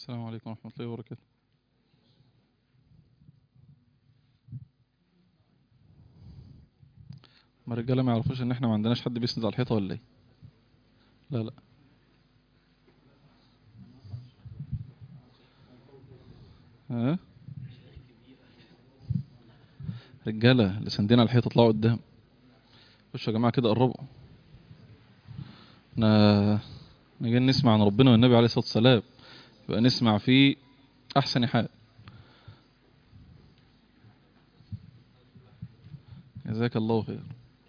السلام عليكم ورحمة الله وبركاته ما الرجالة ما يعرفوش ان احنا ما عندناش حد بيسند على الحيطة ولا ايه لا لا ها رجالة اللي ساندين على الحيطة اطلعوا قدام خشوا يا جماعة كده قربوا احنا نجي نسمع عن ربنا والنبي عليه الصلاة والسلام يبقى نسمع فيه احسن حال جزاك الله خير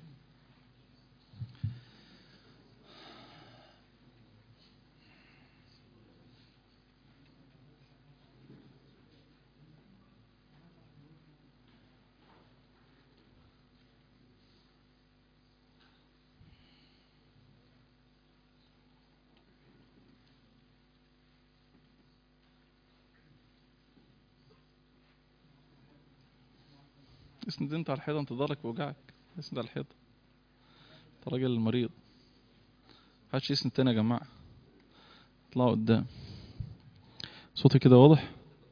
اسند انت على الحيطة انت ضهرك بيوجعك اسند على الحيطة انت راجل مريض محدش يسند تاني يا جماعة اطلعوا قدام صوتي كده واضح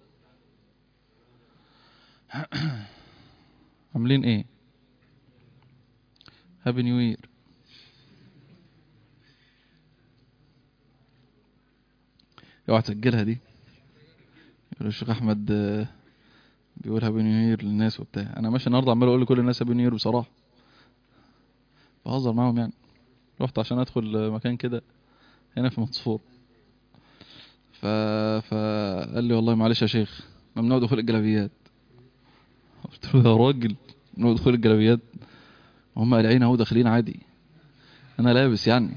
عاملين ايه هابي نيو يير اوعى تسجلها دي يقول الشيخ احمد آه، بيقول هابي نيو يير للناس وبتاع انا ماشي النهارده عمال اقول لكل الناس هابي نيو يير بصراحه بهزر معاهم يعني رحت عشان ادخل مكان كده هنا في منصور ف... فقال لي والله معلش يا شيخ ممنوع دخول الجلابيات قلت له يا راجل ممنوع دخول الجلابيات هم قالعين اهو داخلين عادي انا لابس يعني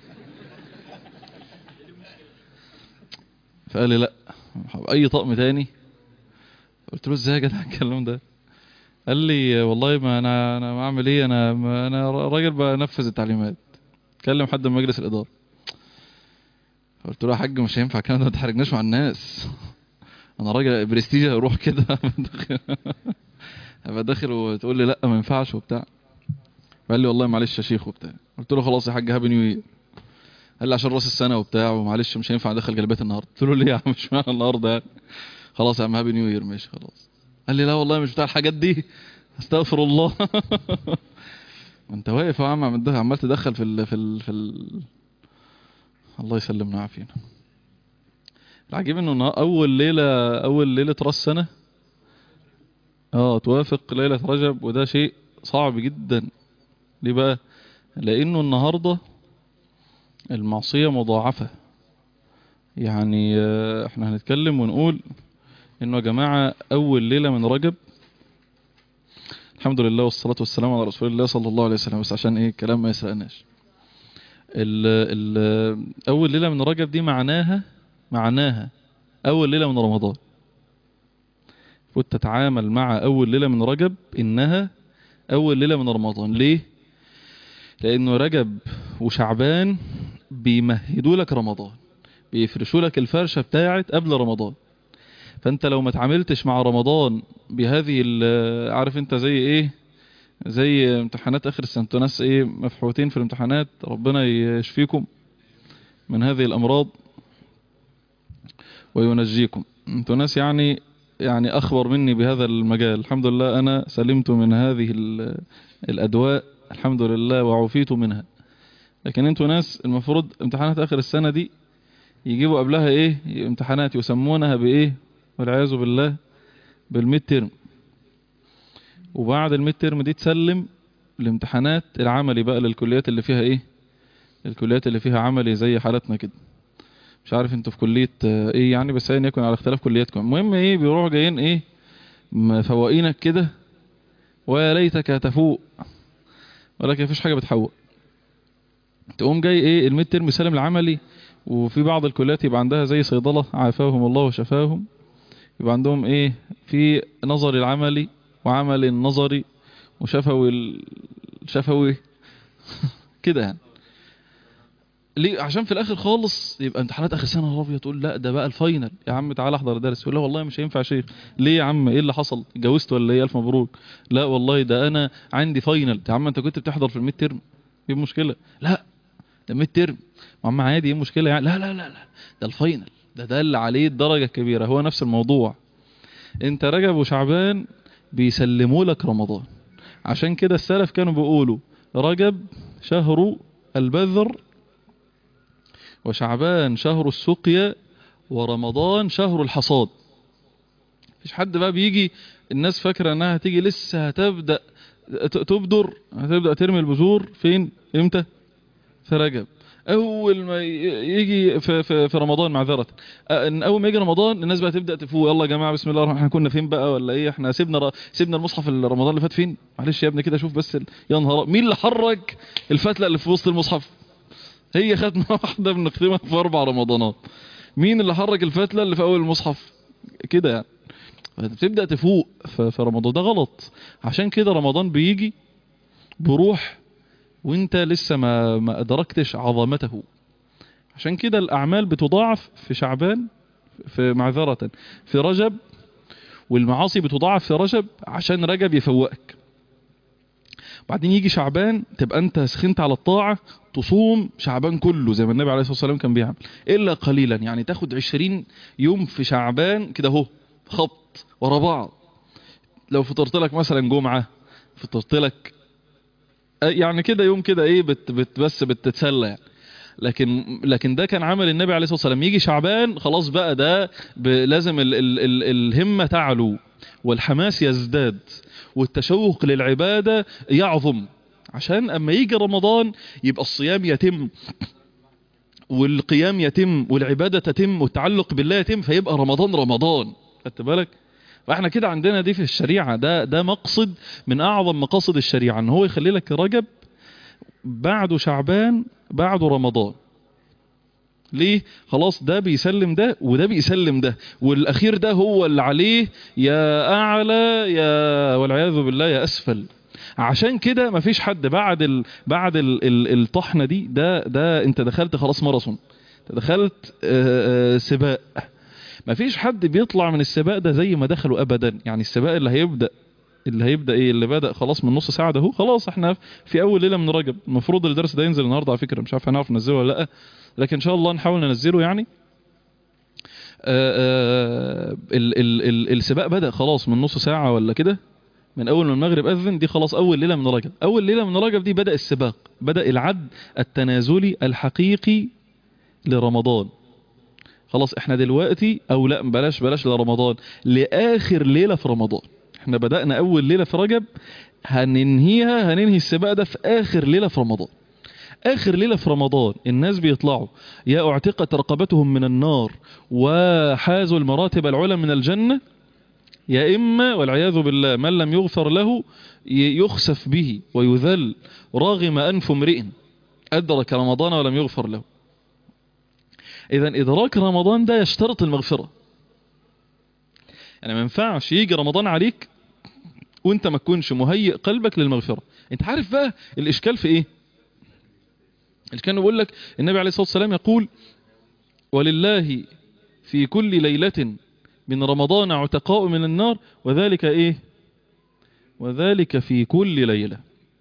فقال لي لا اي طقم تاني قلت له ازاي يا جدع الكلام ده قال لي والله ما انا انا ما اعمل ايه انا ما انا راجل بنفذ التعليمات كلم حد من مجلس الاداره قلت له يا حاج مش هينفع الكلام ده ما تحرجناش مع الناس انا راجل برستيج اروح كده ابقى داخل وتقول لي لا ما ينفعش وبتاع قال لي والله معلش يا شيخ وبتاع قلت له خلاص يا حاج هابي نيو يير قال لي عشان راس السنه وبتاع ومعلش مش هينفع ادخل جلبات النهارده قلت له ليه يا عم مش معنى النهارده يعني خلاص يا عم هابي نيو يير ماشي خلاص قال لي لا والله مش بتاع الحاجات دي استغفر الله وانت واقف يا عم عمال عمال تدخل في ال في ال في ال الله يسلمنا ويعافينا العجيب انه النها- اول ليله اول ليله راس سنه اه توافق ليله رجب وده شيء صعب جدا ليه بقى لانه النهارده المعصيه مضاعفه يعني آه، احنا هنتكلم ونقول انه يا جماعه اول ليله من رجب الحمد لله والصلاه والسلام على رسول الله صلى الله عليه وسلم بس عشان ايه الكلام ما يسرقناش ال ال اول ليله من رجب دي معناها معناها اول ليله من رمضان المفروض تتعامل مع اول ليله من رجب انها اول ليله من رمضان ليه لانه رجب وشعبان بيمهدوا لك رمضان بيفرشوا لك الفرشه بتاعت قبل رمضان فانت لو ما تعاملتش مع رمضان بهذه ال- عارف انت زي ايه زي امتحانات اخر السنه انتوا ناس ايه مفحوتين في الامتحانات ربنا يشفيكم من هذه الامراض وينجيكم انتوا ناس يعني يعني اخبر مني بهذا المجال الحمد لله انا سلمت من هذه ال- الادواء الحمد لله وعافيت منها لكن انتوا ناس المفروض امتحانات اخر السنه دي يجيبوا قبلها ايه امتحانات يسمونها بايه والعياذ بالله بالميد ترم وبعد الميد ترم دي تسلم الامتحانات العملي بقى للكليات اللي فيها ايه الكليات اللي فيها عملي زي حالتنا كده مش عارف انتوا في كلية آه، ايه يعني بس ايا يكن على اختلاف كلياتكم المهم ايه بيروحوا جايين ايه مفوقينك كده ويا ليتك تفوق ولكن مفيش حاجة بتحوق تقوم جاي ايه الميد ترم سالم العملي وفي بعض الكليات يبقى عندها زي صيدلة عافاهم الله وشفاهم يبقى عندهم ايه في نظري العملي وعمل النظري وشفوي الشفوي كده يعني ليه عشان في الاخر خالص يبقى امتحانات اخر سنه رابيه تقول لا ده بقى الفاينل يا عم تعالى احضر درس يقول لا والله مش هينفع يا شيخ ليه يا عم ايه اللي حصل اتجوزت ولا ايه الف مبروك لا والله ده انا عندي فاينل يا عم انت كنت بتحضر في الميد ترم ايه المشكله لا ده ميد ترم يا عم عادي ايه المشكله يعني لا لا لا لا ده الفاينل ده دل عليه الدرجة الكبيرة هو نفس الموضوع انت رجب وشعبان بيسلموا لك رمضان عشان كده السلف كانوا بيقولوا رجب شهر البذر وشعبان شهر السقيا ورمضان شهر الحصاد مفيش حد بقى بيجي الناس فاكرة انها هتيجي لسه هتبدأ ت- تبدر هتبدأ ترمي البذور فين امتى في رجب اول ما ي- يجي في, في, في رمضان معذرة أ- إن اول ما يجي رمضان الناس بقى تبدأ تفوق يلا يا جماعة بسم الله الرحمن الرحيم احنا كنا فين بقى ولا ايه احنا سيبنا ر... سيبنا المصحف رمضان اللي فات فين معلش يا ابني كده شوف بس ال... يا نهار مين اللي حرك الفتلة اللي في وسط المصحف هي ختمة واحدة بنختمها في اربع رمضانات مين اللي حرك الفتلة اللي في اول المصحف كده يعني بتبدأ تفوق في في رمضان ده غلط عشان كده رمضان بيجي بروح وانت لسه ما ما ادركتش عظمته عشان كده الاعمال بتضاعف في شعبان في معذرة في رجب والمعاصي بتضاعف في رجب عشان رجب يفوقك بعدين يجي شعبان تبقى انت سخنت على الطاعة تصوم شعبان كله زي ما النبي عليه الصلاة والسلام كان بيعمل الا قليلا يعني تاخد عشرين يوم في شعبان كده اهو خبط ورا بعض لو فطرت لك مثلا جمعة فطرت لك يعني كده يوم كده ايه بت بت بس بتتسلى يعني لكن لكن ده كان عمل النبي عليه الصلاه والسلام يجي شعبان خلاص بقى ده ب- لازم ال ال ال الهمه تعلو والحماس يزداد والتشوق للعباده يعظم عشان اما يجي رمضان يبقى الصيام يتم والقيام يتم والعباده تتم والتعلق بالله يتم فيبقى رمضان رمضان خدت بالك فاحنا كده عندنا دي في الشريعه ده ده مقصد من اعظم مقاصد الشريعه ان هو يخلي لك رجب بعده شعبان بعده رمضان ليه خلاص ده بيسلم ده وده بيسلم ده والاخير ده هو اللي عليه يا اعلى يا والعياذ بالله يا اسفل عشان كده مفيش حد بعد ال... بعد ال... ال... الطحنه دي ده ده انت دخلت خلاص ماراثون انت دخلت آه، آه، سباق مفيش حد بيطلع من السباق ده زي ما دخلوا ابدا يعني السباق اللي هيبدا اللي هيبدا ايه اللي بدا خلاص من نص ساعه ده هو خلاص احنا في اول ليله من رجب المفروض الدرس ده ينزل النهارده على فكره مش عارف هنعرف ننزله ولا لا لكن ان شاء الله نحاول ننزله يعني آه، آه، ال ال ال السباق بدا خلاص من نص ساعه ولا كده من اول ما المغرب اذن دي خلاص اول ليله من رجب اول ليله من رجب دي بدا السباق بدا العد التنازلي الحقيقي لرمضان خلاص احنا دلوقتي او لا بلاش بلاش لرمضان لاخر ليله في رمضان احنا بدأنا اول ليله في رجب هننهيها هننهي السباق ده في اخر ليله في رمضان اخر ليله في رمضان الناس بيطلعوا يا اعتقت رقبتهم من النار وحازوا المراتب العلى من الجنه يا اما والعياذ بالله من لم يغفر له ي- يخسف به ويذل راغم انف امرئ ادرك رمضان ولم يغفر له اذا ادراك رمضان ده يشترط المغفره يعني ما ينفعش يجي رمضان عليك وانت ما تكونش مهيئ قلبك للمغفره انت عارف بقى الاشكال في ايه الاشكال بيقول لك النبي عليه الصلاه والسلام يقول ولله في كل ليله من رمضان عتقاء من النار وذلك ايه وذلك في كل ليله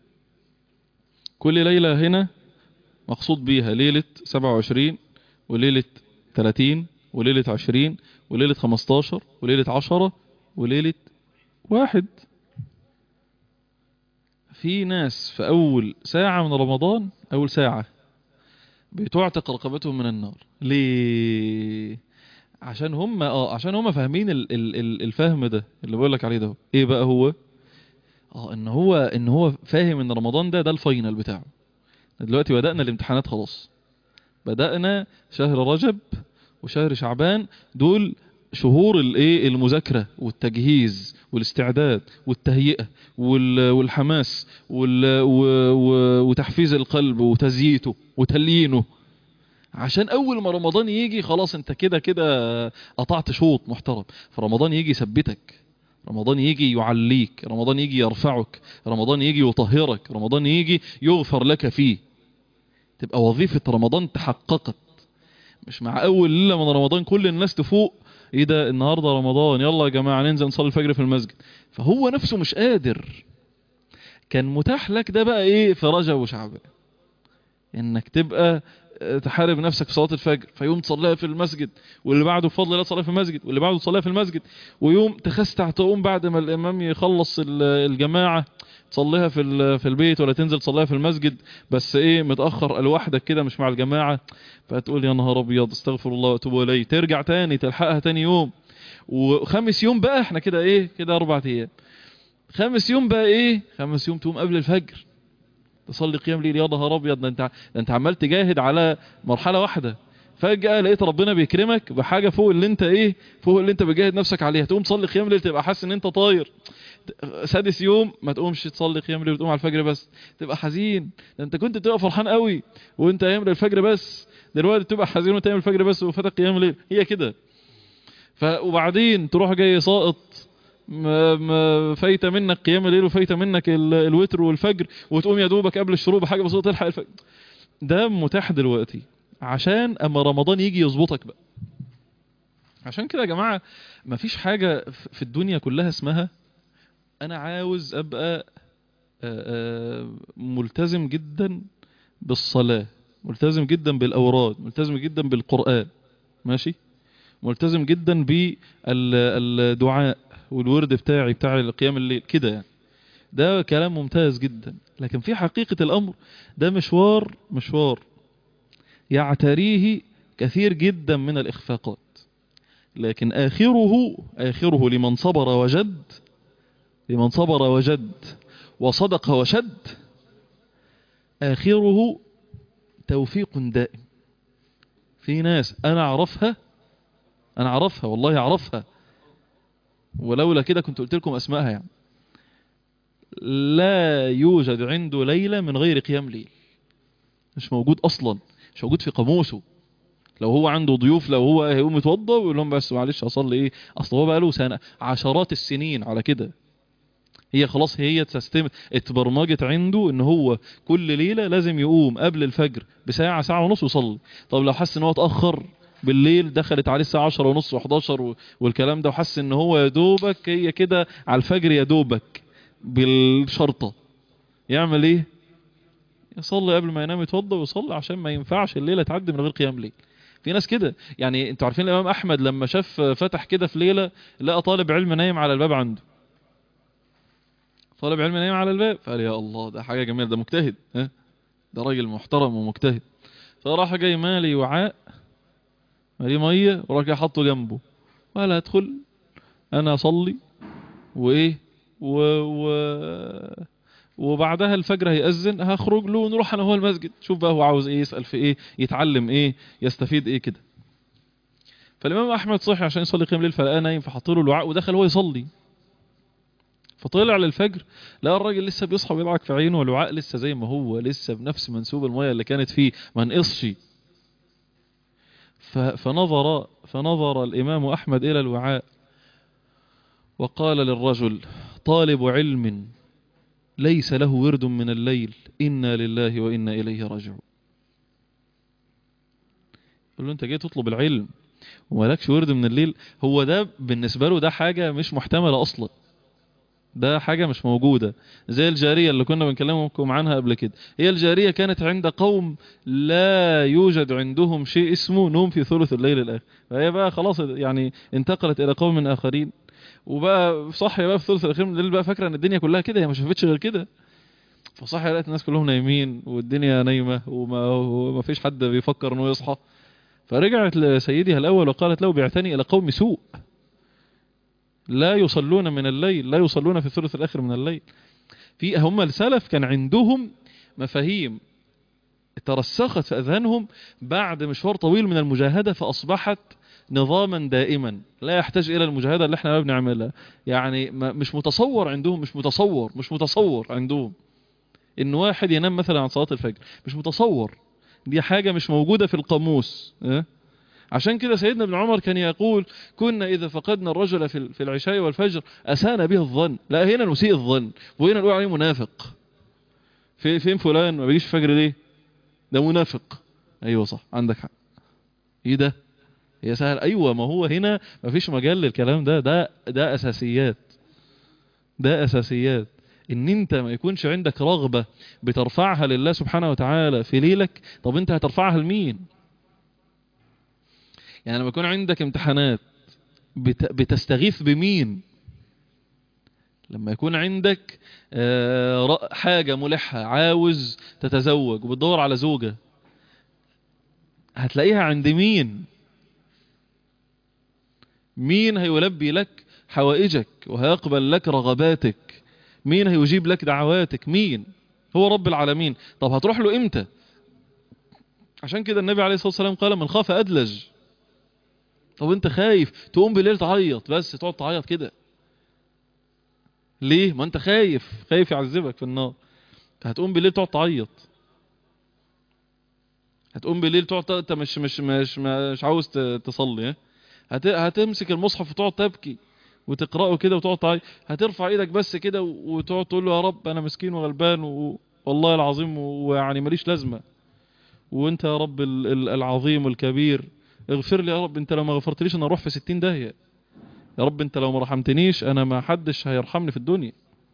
كل ليله هنا مقصود بيها ليله 27 وليله 30 وليله 20 وليله 15 وليله 10 وليله واحد في ناس في أول ساعة من رمضان أول ساعة بتعتق رقبتهم من النار ليه عشان هم اه عشان هم فاهمين ال ال ال الفهم ده اللي بقول لك عليه ده ايه بقى هو اه ان هو ان هو فاهم ان رمضان ده ده الفاينل بتاعه دلوقتي بدأنا الامتحانات خلاص بدأنا شهر رجب وشهر شعبان دول شهور الايه المذاكره والتجهيز والاستعداد والتهيئه وال- والحماس وال- و- و- وتحفيز القلب وتزييته وتليينه عشان اول ما رمضان يجي خلاص انت كده كده قطعت شوط محترم فرمضان يجي يثبتك رمضان يجي يعليك رمضان يجي يرفعك رمضان يجي يطهرك رمضان يجي يغفر لك فيه تبقى وظيفة رمضان تحققت مش مع اول ليلة من رمضان كل الناس تفوق ايه ده النهاردة رمضان يلا يا جماعة ننزل نصلي الفجر في المسجد فهو نفسه مش قادر كان متاح لك ده بقى ايه في رجب وشعبان انك تبقى تحارب نفسك في صلاة الفجر فيوم تصليها في المسجد واللي بعده بفضل الله تصليها في المسجد واللي بعده تصليها في المسجد ويوم تخستع تقوم بعد ما الإمام يخلص ال- الجماعة تصليها في ال- في البيت ولا تنزل تصليها في المسجد بس ايه متأخر لوحدك كده مش مع الجماعة فتقول يا نهار ابيض استغفر الله واتوب اليه ترجع تاني تلحقها تاني يوم وخامس يوم بقى احنا كده ايه كده اربع ايام خامس يوم بقى ايه خامس يوم تقوم قبل الفجر تصلي قيام ليل يا نهار ابيض ده انت ده انت عمال تجاهد على مرحله واحده فجاه لقيت ربنا بيكرمك بحاجه فوق اللي انت ايه فوق اللي انت بتجاهد نفسك عليها تقوم تصلي قيام ليل تبقى حاسس ان انت طاير سادس يوم ما تقومش تصلي قيام ليل وتقوم على الفجر بس تبقى حزين ده انت كنت بتبقى فرحان قوي وانت قايم للفجر بس دلوقتي تبقى حزين وانت قايم الفجر بس وفاتك قيام ليل هي كده ف وبعدين تروح جاي ساقط ما ما فايته منك قيام الليل وفايته منك ال- الوتر والفجر وتقوم يا دوبك قبل الشروق بحاجه بسيطه تلحق الفجر ده متاح دلوقتي عشان اما رمضان يجي يظبطك بقى عشان كده يا جماعه مفيش حاجه ف- في الدنيا كلها اسمها انا عاوز ابقى آه، آه، ملتزم جدا بالصلاه ملتزم جدا بالاوراد ملتزم جدا بالقران ماشي ملتزم جدا بالدعاء والورد بتاعي بتاع قيام الليل كده يعني ده كلام ممتاز جدا لكن في حقيقة الأمر ده مشوار مشوار يعتريه كثير جدا من الإخفاقات لكن آخره آخره لمن صبر وجد لمن صبر وجد وصدق وشد آخره توفيق دائم في ناس أنا أعرفها أنا أعرفها والله أعرفها ولولا كده كنت قلت لكم أسمائها يعني لا يوجد عنده ليلة من غير قيام ليل مش موجود أصلا مش موجود في قاموسه لو هو عنده ضيوف لو هو هيقوم يتوضى ويقول لهم بس معلش اصلي ايه اصل هو بقى له سنه عشرات السنين على كده هي خلاص هي تستم اتبرمجت عنده ان هو كل ليله لازم يقوم قبل الفجر بساعه ساعه ونص ويصلي طب لو حس ان هو اتاخر بالليل دخلت عليه الساعه 10 ونص و11 والكلام ده وحس ان هو يا دوبك هي كده على الفجر يا دوبك بالشرطه يعمل ايه يصلي قبل ما ينام يتوضى ويصلي عشان ما ينفعش الليله تعدي من غير قيام ليل في ناس كده يعني انتوا عارفين الامام احمد لما شاف فتح كده في ليله لقى طالب علم نايم على الباب عنده طالب علم نايم على الباب فقال يا الله ده حاجه جميله ده مجتهد ها ده راجل محترم ومجتهد فراح جاي مالي وعاء مالي ميه وراح جاي حاطه جنبه قال ادخل انا اصلي وايه و... و... وبعدها الفجر هيأذن هخرج له ونروح انا هو المسجد شوف بقى هو عاوز ايه يسأل في ايه يتعلم ايه يستفيد ايه كده فالامام احمد صحي عشان يصلي قيام الليل فلقاه نايم فحط له الوعاء ودخل هو يصلي فطلع للفجر لقى الراجل لسه بيصحى ويضعك في عينه والوعاء لسه زي ما هو لسه بنفس منسوب الميه اللي كانت فيه ما نقصش ف- فنظر فنظر الامام احمد الى الوعاء وقال للرجل طالب علم ليس له ورد من الليل إنا لله وإنا إليه راجعون يقول له أنت جاي تطلب العلم ومالكش ورد من الليل هو ده بالنسبة له ده حاجة مش محتملة أصلا ده حاجة مش موجودة زي الجارية اللي كنا بنكلمكم عنها قبل كده هي الجارية كانت عند قوم لا يوجد عندهم شيء اسمه نوم في ثلث الليل الآخر فهي بقى خلاص يعني انتقلت إلى قوم آخرين وبقى صح بقى في ثلث الاخير من الليل بقى فاكره ان الدنيا كلها كده هي ما شافتش غير كده فصح لقيت الناس كلهم نايمين والدنيا نايمه وما, وما فيش حد بيفكر انه يصحى فرجعت لسيدها الاول وقالت له بعثني الى قوم سوء لا يصلون من الليل لا يصلون في الثلث الاخر من الليل في هم السلف كان عندهم مفاهيم ترسخت في اذهانهم بعد مشوار طويل من المجاهده فاصبحت نظاما دائما لا يحتاج الى المجاهده اللي احنا ما بنعملها يعني ما مش متصور عندهم مش متصور مش متصور عندهم ان واحد ينام مثلا عن صلاه الفجر مش متصور دي حاجه مش موجوده في القاموس اه؟ عشان كده سيدنا ابن عمر كان يقول كنا اذا فقدنا الرجل في في العشاء والفجر اسانا به الظن لا هنا نسيء الظن وهنا نقول عليه منافق في فين فلان ما بيجيش الفجر ليه ده منافق ايوه صح عندك حق ايه ده هي سهل ايوه ما هو هنا ما فيش مجال للكلام ده ده ده اساسيات ده اساسيات ان انت ما يكونش عندك رغبة بترفعها لله سبحانه وتعالى في ليلك طب انت هترفعها لمين يعني لما يكون عندك امتحانات بت... بتستغيث بمين لما يكون عندك آه، ر- حاجة ملحة عاوز تتزوج وبتدور على زوجة هتلاقيها عند مين مين هيلبي لك حوائجك وهيقبل لك رغباتك مين هيجيب لك دعواتك مين هو رب العالمين طب هتروح له امتى عشان كده النبي عليه الصلاة والسلام قال من خاف أدلج طب انت خايف تقوم بالليل تعيط بس تقعد تعيط كده ليه ما انت خايف خايف يعذبك في النار هتقوم بالليل تقعد تعيط هتقوم بالليل تقعد ت- انت مش مش مش مش عاوز ت- تصلي ها؟ هت هتمسك المصحف وتقعد تبكي وتقراه كده وتقعد تعيط هترفع ايدك بس كده و- وتقعد تقول له يا رب انا مسكين وغلبان و- والله العظيم و- ويعني ماليش لازمه وانت يا رب ال- ال- العظيم والكبير اغفر لي يا رب انت لو ما غفرتليش انا اروح في ستين داهيه يا رب انت لو ما رحمتنيش انا ما حدش هيرحمني في الدنيا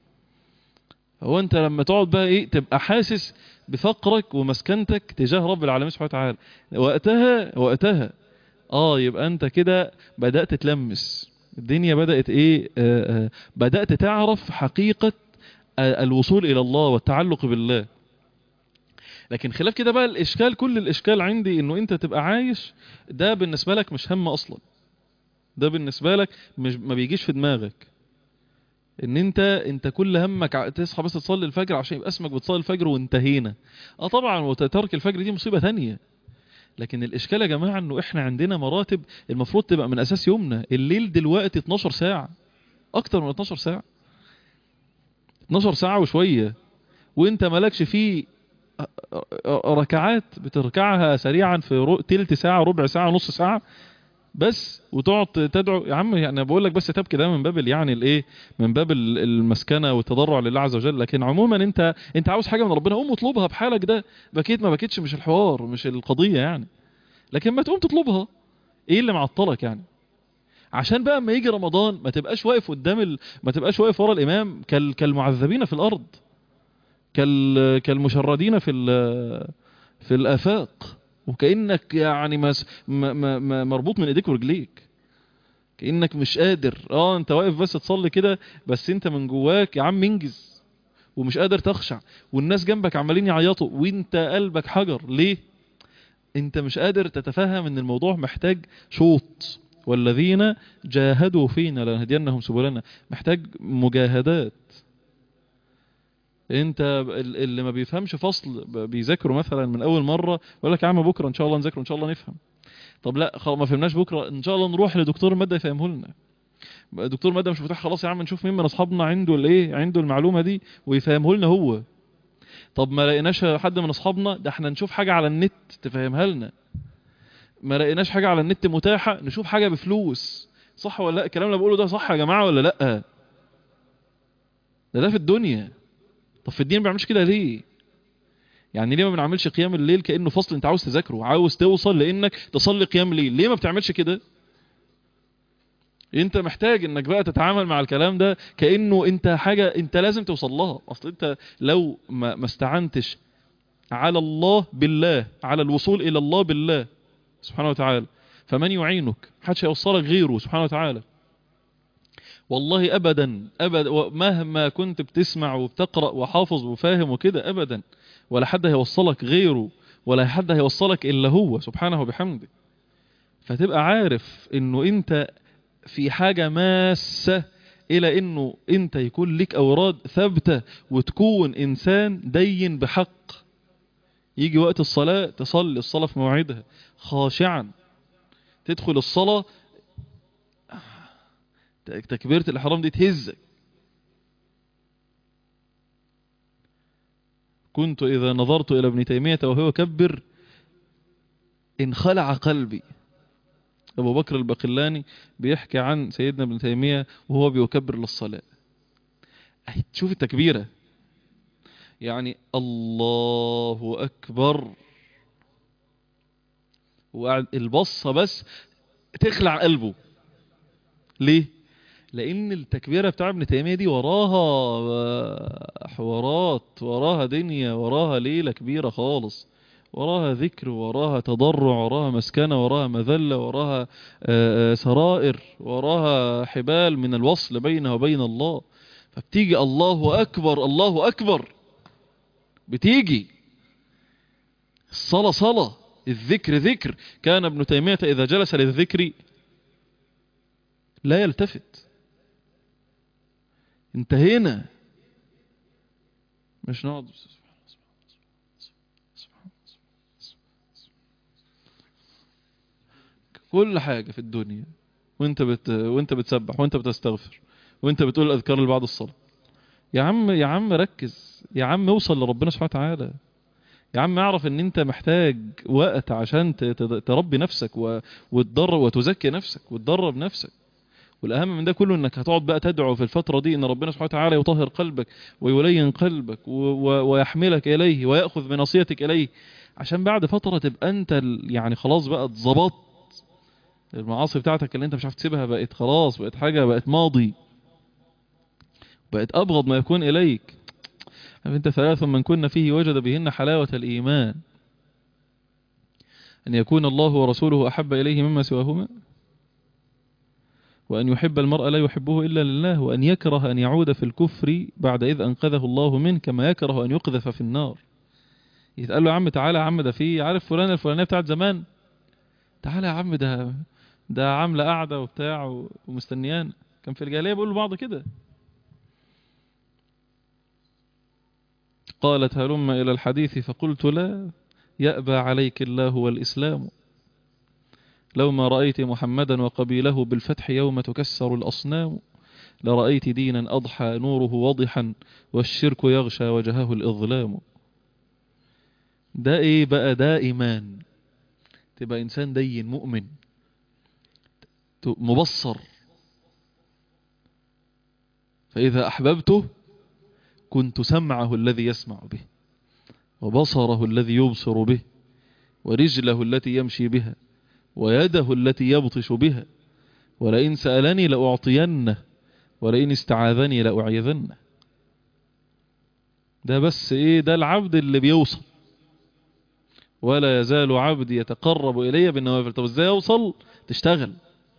هو انت لما تقعد بقى ايه تبقى حاسس بفقرك ومسكنتك تجاه رب العالمين سبحانه وتعالى وقتها وقتها اه يبقى انت كده بدأت تلمس الدنيا بدأت ايه آه آه بدأت تعرف حقيقة آه الوصول الى الله والتعلق بالله لكن خلاف كده بقى الاشكال كل الاشكال عندي انه انت تبقى عايش ده بالنسبة لك مش هم اصلا ده بالنسبة لك مش ما بيجيش في دماغك ان انت انت كل همك ع- تصحى بس تصلي الفجر عشان يبقى اسمك بتصلي الفجر وانتهينا اه طبعا وترك الفجر دي مصيبة تانية لكن الاشكال يا جماعة انه احنا عندنا مراتب المفروض تبقى من اساس يومنا الليل دلوقتي 12 ساعة اكتر من 12 ساعة 12 ساعة وشوية وانت مالكش فيه ركعات بتركعها سريعا في رو- تلت ساعة ربع ساعة نص ساعة بس وتقعد تدعو يا عم يعني بقول لك بس تبكي ده من باب ال- يعني الايه من باب ال- المسكنه والتضرع لله عز وجل لكن عموما انت انت عاوز حاجه من ربنا قوم اطلبها بحالك ده بكيت ما بكيتش مش الحوار مش القضيه يعني لكن ما تقوم تطلبها ايه اللي معطلك يعني عشان بقى اما يجي رمضان ما تبقاش واقف قدام ال... ما تبقاش واقف ورا الامام كال... كالمعذبين في الارض كال... كالمشردين في ال... في الافاق وكانك يعني مس... م... م... م... مربوط من ايديك ورجليك كانك مش قادر اه انت واقف بس تصلي كده بس انت من جواك يا عم انجز ومش قادر تخشع والناس جنبك عمالين يعيطوا وانت قلبك حجر ليه انت مش قادر تتفهم ان الموضوع محتاج شوط والذين جاهدوا فينا لنهدينهم سبلنا محتاج مجاهدات انت ال- اللي ما بيفهمش فصل ب- بيذاكروا مثلا من اول مره يقول لك يا عم بكره ان شاء الله نذاكر ان شاء الله نفهم طب لا خلاص ما فهمناش بكره ان شاء الله نروح لدكتور الماده يفهمه لنا دكتور ماده مش متاح خلاص يا عم نشوف مين من اصحابنا عنده الايه عنده المعلومه دي ويفهمه لنا هو طب ما لقيناش حد من اصحابنا ده احنا نشوف حاجه على النت تفهمها لنا ما لقيناش حاجه على النت متاحه نشوف حاجه بفلوس صح ولا لا الكلام اللي بقوله ده صح يا جماعه ولا لا ده ده في الدنيا طب في الدين ما بنعملش كده ليه يعني ليه ما بنعملش قيام الليل كانه فصل انت عاوز تذاكره عاوز توصل لانك تصلي قيام الليل ليه ما بتعملش كده انت محتاج انك بقى تتعامل مع الكلام ده كانه انت حاجه انت لازم توصل لها اصل انت لو ما, ما استعنتش على الله بالله على الوصول الى الله بالله سبحانه وتعالى فمن يعينك محدش هيوصلك غيره سبحانه وتعالى والله ابدا ابدا مهما كنت بتسمع وبتقرا وحافظ وفاهم وكده ابدا ولا حد هيوصلك غيره ولا حد هيوصلك الا هو سبحانه وبحمده فتبقى عارف انه انت في حاجة ماسة الى انه انت يكون لك اوراد ثابتة وتكون انسان دين بحق يجي وقت الصلاة تصلي الصلاة في موعدها خاشعا تدخل الصلاة تكبيرة الإحرام دي تهزك كنت إذا نظرت إلى ابن تيمية وهو كبر انخلع قلبي أبو بكر البقلاني بيحكي عن سيدنا ابن تيمية وهو بيكبر للصلاة شوف التكبيرة يعني الله أكبر وقعد البصة بس تخلع قلبه ليه لان التكبيره بتاع ابن تيميه دي وراها حوارات وراها دنيا وراها ليله كبيره خالص وراها ذكر وراها تضرع وراها مسكنه وراها مذله وراها سرائر وراها حبال من الوصل بينه وبين الله فبتيجي الله اكبر الله اكبر بتيجي الصلاه صلاه الذكر ذكر كان ابن تيميه اذا جلس للذكر لا يلتفت انتهينا مش نقعد كل حاجة في الدنيا وانت بت... وانت بتسبح وانت بتستغفر وانت بتقول الاذكار اللي بعد الصلاة يا عم يا عم ركز يا عم اوصل لربنا سبحانه وتعالى يا عم اعرف ان انت محتاج وقت عشان تربي نفسك و... وتدرب وتزكي نفسك وتدرب نفسك والأهم من ده كله أنك هتقعد بقى تدعو في الفترة دي أن ربنا سبحانه وتعالى يطهر قلبك ويلين قلبك و... و... ويحملك إليه ويأخذ بنصيتك إليه عشان بعد فترة تبقى أنت يعني خلاص بقى اتظبطت المعاصي بتاعتك اللي أنت مش عارف تسيبها بقت خلاص بقت حاجة بقت ماضي بقت أبغض ما يكون إليك أنت ثلاث من كنا فيه وجد بهن حلاوة الإيمان أن يكون الله ورسوله أحب إليه مما سواهما وأن يحب المرء لا يحبه إلا لله وأن يكره أن يعود في الكفر بعد إذ أنقذه الله منه كما يكره أن يقذف في النار يتقال له يا عم تعالى يا عم ده في عارف فلان الفلانية بتاعت زمان تعالى يا عم ده ده عاملة قاعدة وبتاع ومستنيان كان في الجاهلية بيقول بعض كده قالت هلم إلى الحديث فقلت لا يأبى عليك الله والإسلام لو ما رأيت محمدا وقبيله بالفتح يوم تكسر الأصنام لرأيت دينا أضحى نوره وضحا والشرك يغشى وجهه الإظلام ده إيه بقى ده إيمان تبقى إنسان دين مؤمن مبصر فإذا أحببته كنت سمعه الذي يسمع به وبصره الذي يبصر به ورجله التي يمشي بها ويده التي يبطش بها ولئن سألني لأعطينه ولئن استعاذني لأعيذنه ده بس ايه ده العبد اللي بيوصل ولا يزال عبدي يتقرب إلي بالنوافل طب ازاي اوصل تشتغل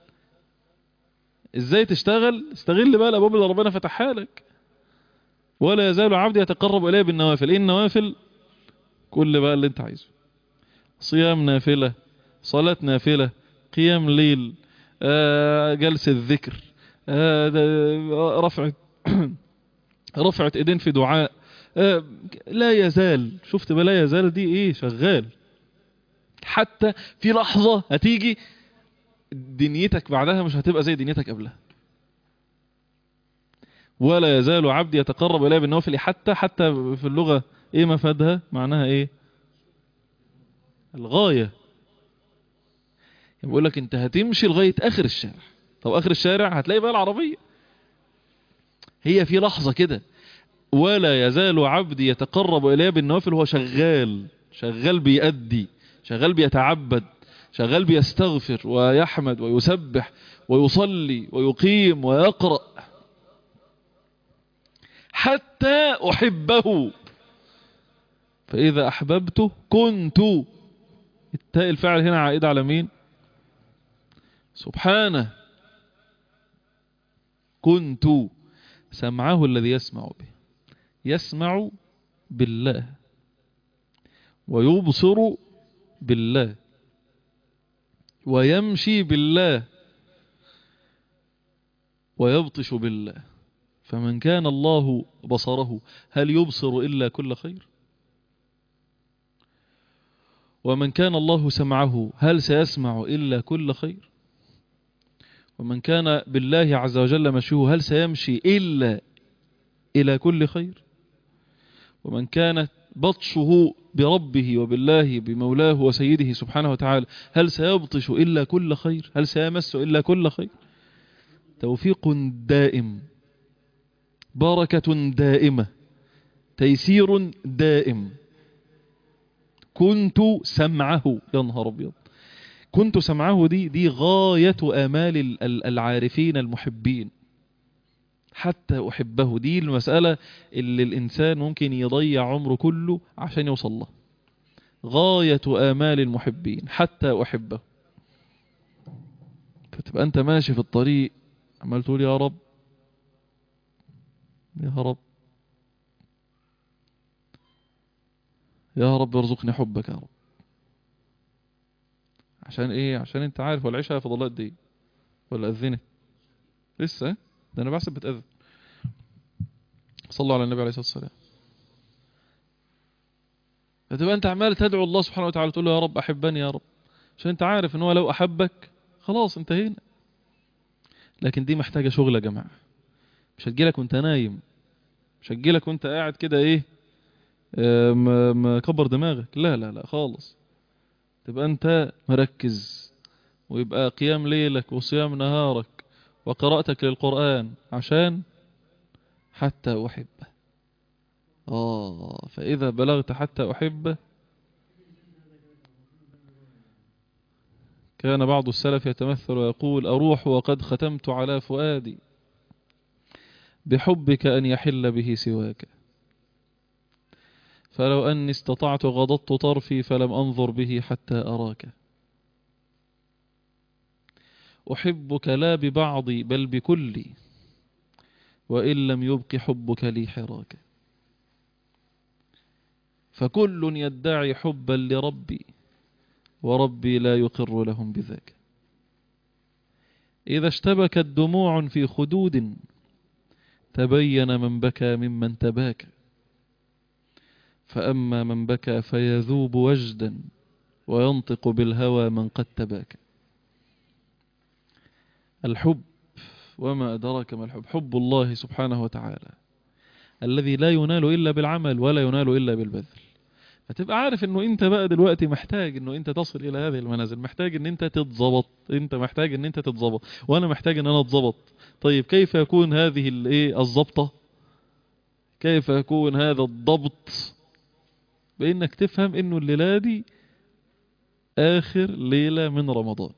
ازاي تشتغل استغل بقى الابواب اللي ربنا فتحها لك ولا يزال عبدي يتقرب إلي بالنوافل ايه النوافل كل بقى اللي انت عايزه صيام نافلة صلاة نافلة قيام ليل آه جلسة ذكر آه رفعة رفعة ايدين في دعاء آه لا يزال شفت بقى لا يزال دي ايه شغال حتى في لحظة هتيجي دنيتك بعدها مش هتبقى زي دنيتك قبلها ولا يزال عبدي يتقرب إليه بالنوافل حتى حتى في اللغة ايه مفادها معناها ايه الغاية بيقول لك انت هتمشي لغاية اخر الشارع طب اخر الشارع هتلاقي بقى العربية هي في لحظة كده ولا يزال عبدي يتقرب إليه بالنوافل وهو شغال شغال بيأدي شغال بيتعبد شغال بيستغفر ويحمد ويسبح ويصلي ويقيم ويقرأ حتى أحبه فإذا أحببته كنت التاء الفعل هنا عائد على مين سبحانه كنت سمعه الذي يسمع به يسمع بالله ويبصر بالله ويمشي بالله ويبطش بالله فمن كان الله بصره هل يبصر إلا كل خير ومن كان الله سمعه هل سيسمع إلا كل خير ومن كان بالله عز وجل مشيه هل سيمشي إلا إلى كل خير ومن كانت بطشه بربه وبالله بمولاه وسيده سبحانه وتعالى هل سيبطش إلا كل خير هل سيمس إلا كل خير توفيق دائم بركة دائمة تيسير دائم كنت سمعه يا نهار ابيض كنت سمعه دي دي غاية آمال العارفين المحبين حتى أحبه دي المسألة اللي الإنسان ممكن يضيع عمره كله عشان يوصل له غاية آمال المحبين حتى أحبه فتبقى أنت ماشي في الطريق عمال تقول يا رب يا رب يا رب ارزقني حبك يا رب عشان ايه عشان انت عارف ولا العشاء فضلها قد ايه ولا اذنت لسه ده انا بحسب بتاذن صلوا على النبي عليه الصلاه والسلام فتبقى انت عمال تدعو الله سبحانه وتعالى تقول له يا رب احبني يا رب عشان انت عارف ان هو لو احبك خلاص انتهينا لكن دي محتاجه شغل يا جماعه مش هتجيلك وانت نايم مش هتجيلك وانت قاعد كده ايه آه، م- مكبر دماغك لا لا لا خالص تبقى انت مركز ويبقى قيام ليلك وصيام نهارك وقراءتك للقرآن عشان حتى أحبه آه فإذا بلغت حتى أحبه كان بعض السلف يتمثل ويقول أروح وقد ختمت على فؤادي بحبك أن يحل به سواك فلو أني استطعت غضضت طرفي فلم أنظر به حتى أراك أحبك لا ببعضي بل بكلي وإن لم يبق حبك لي حراك فكل يدعي حبا لربي وربي لا يقر لهم بذاك إذا اشتبكت دموع في خدود تبين من بكى ممن تباكى فأما من بكى فيذوب وجدا وينطق بالهوى من قد تباكى الحب وما أدراك ما الحب حب الله سبحانه وتعالى الذي لا ينال إلا بالعمل ولا ينال إلا بالبذل فتبقى عارف انه انت بقى دلوقتي محتاج انه انت تصل الى هذه المنازل محتاج ان انت تتظبط انت محتاج ان انت تتظبط وانا محتاج ان انا اتظبط طيب كيف يكون هذه الايه الضبطه كيف يكون هذا الضبط بانك تفهم انه الليله دي اخر ليله من رمضان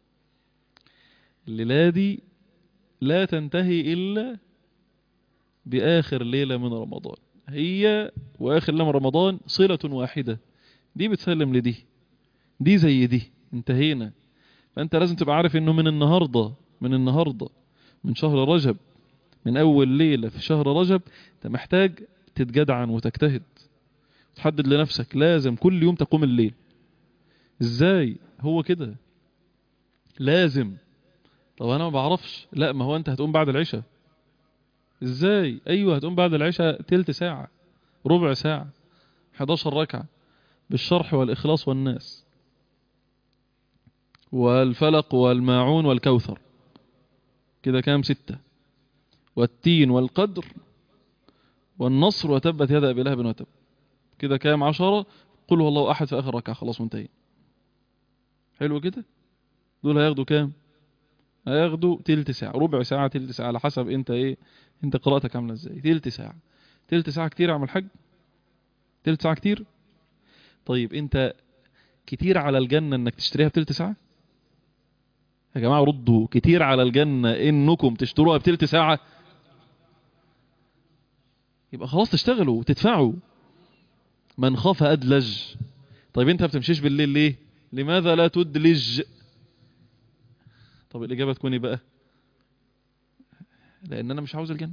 الليله دي لا تنتهي الا باخر ليله من رمضان هي واخر ليله من رمضان صله واحده دي بتسلم لدي دي زي دي انتهينا فانت لازم تبقى عارف انه من النهارده من النهارده من شهر رجب من اول ليله في شهر رجب انت محتاج تتجدعن وتجتهد تحدد لنفسك لازم كل يوم تقوم الليل ازاي هو كده لازم طب انا ما بعرفش لا ما هو انت هتقوم بعد العشاء ازاي ايوه هتقوم بعد العشاء تلت ساعة ربع ساعة 11 ركعة بالشرح والاخلاص والناس والفلق والماعون والكوثر كده كام ستة والتين والقدر والنصر وتبت يد ابي لهب وتب كده كام عشرة قل هو الله احد في اخر ركعة خلاص منتهي حلو كده دول هياخدوا كام هياخدوا تلت ساعة ربع ساعة تلت ساعة على حسب انت ايه انت قراءتك عاملة ازاي تلت ساعة تلت ساعة كتير اعمل حاج تلت ساعة كتير طيب انت كتير على الجنة انك تشتريها بتلت ساعة يا جماعة ردوا كتير على الجنة انكم تشتروها بتلت ساعة يبقى خلاص تشتغلوا وتدفعوا من خاف أدلج طيب انت ما بتمشيش بالليل ليه لماذا لا تدلج طب الإجابة تكون ايه بقى لأن أنا مش عاوز الجنة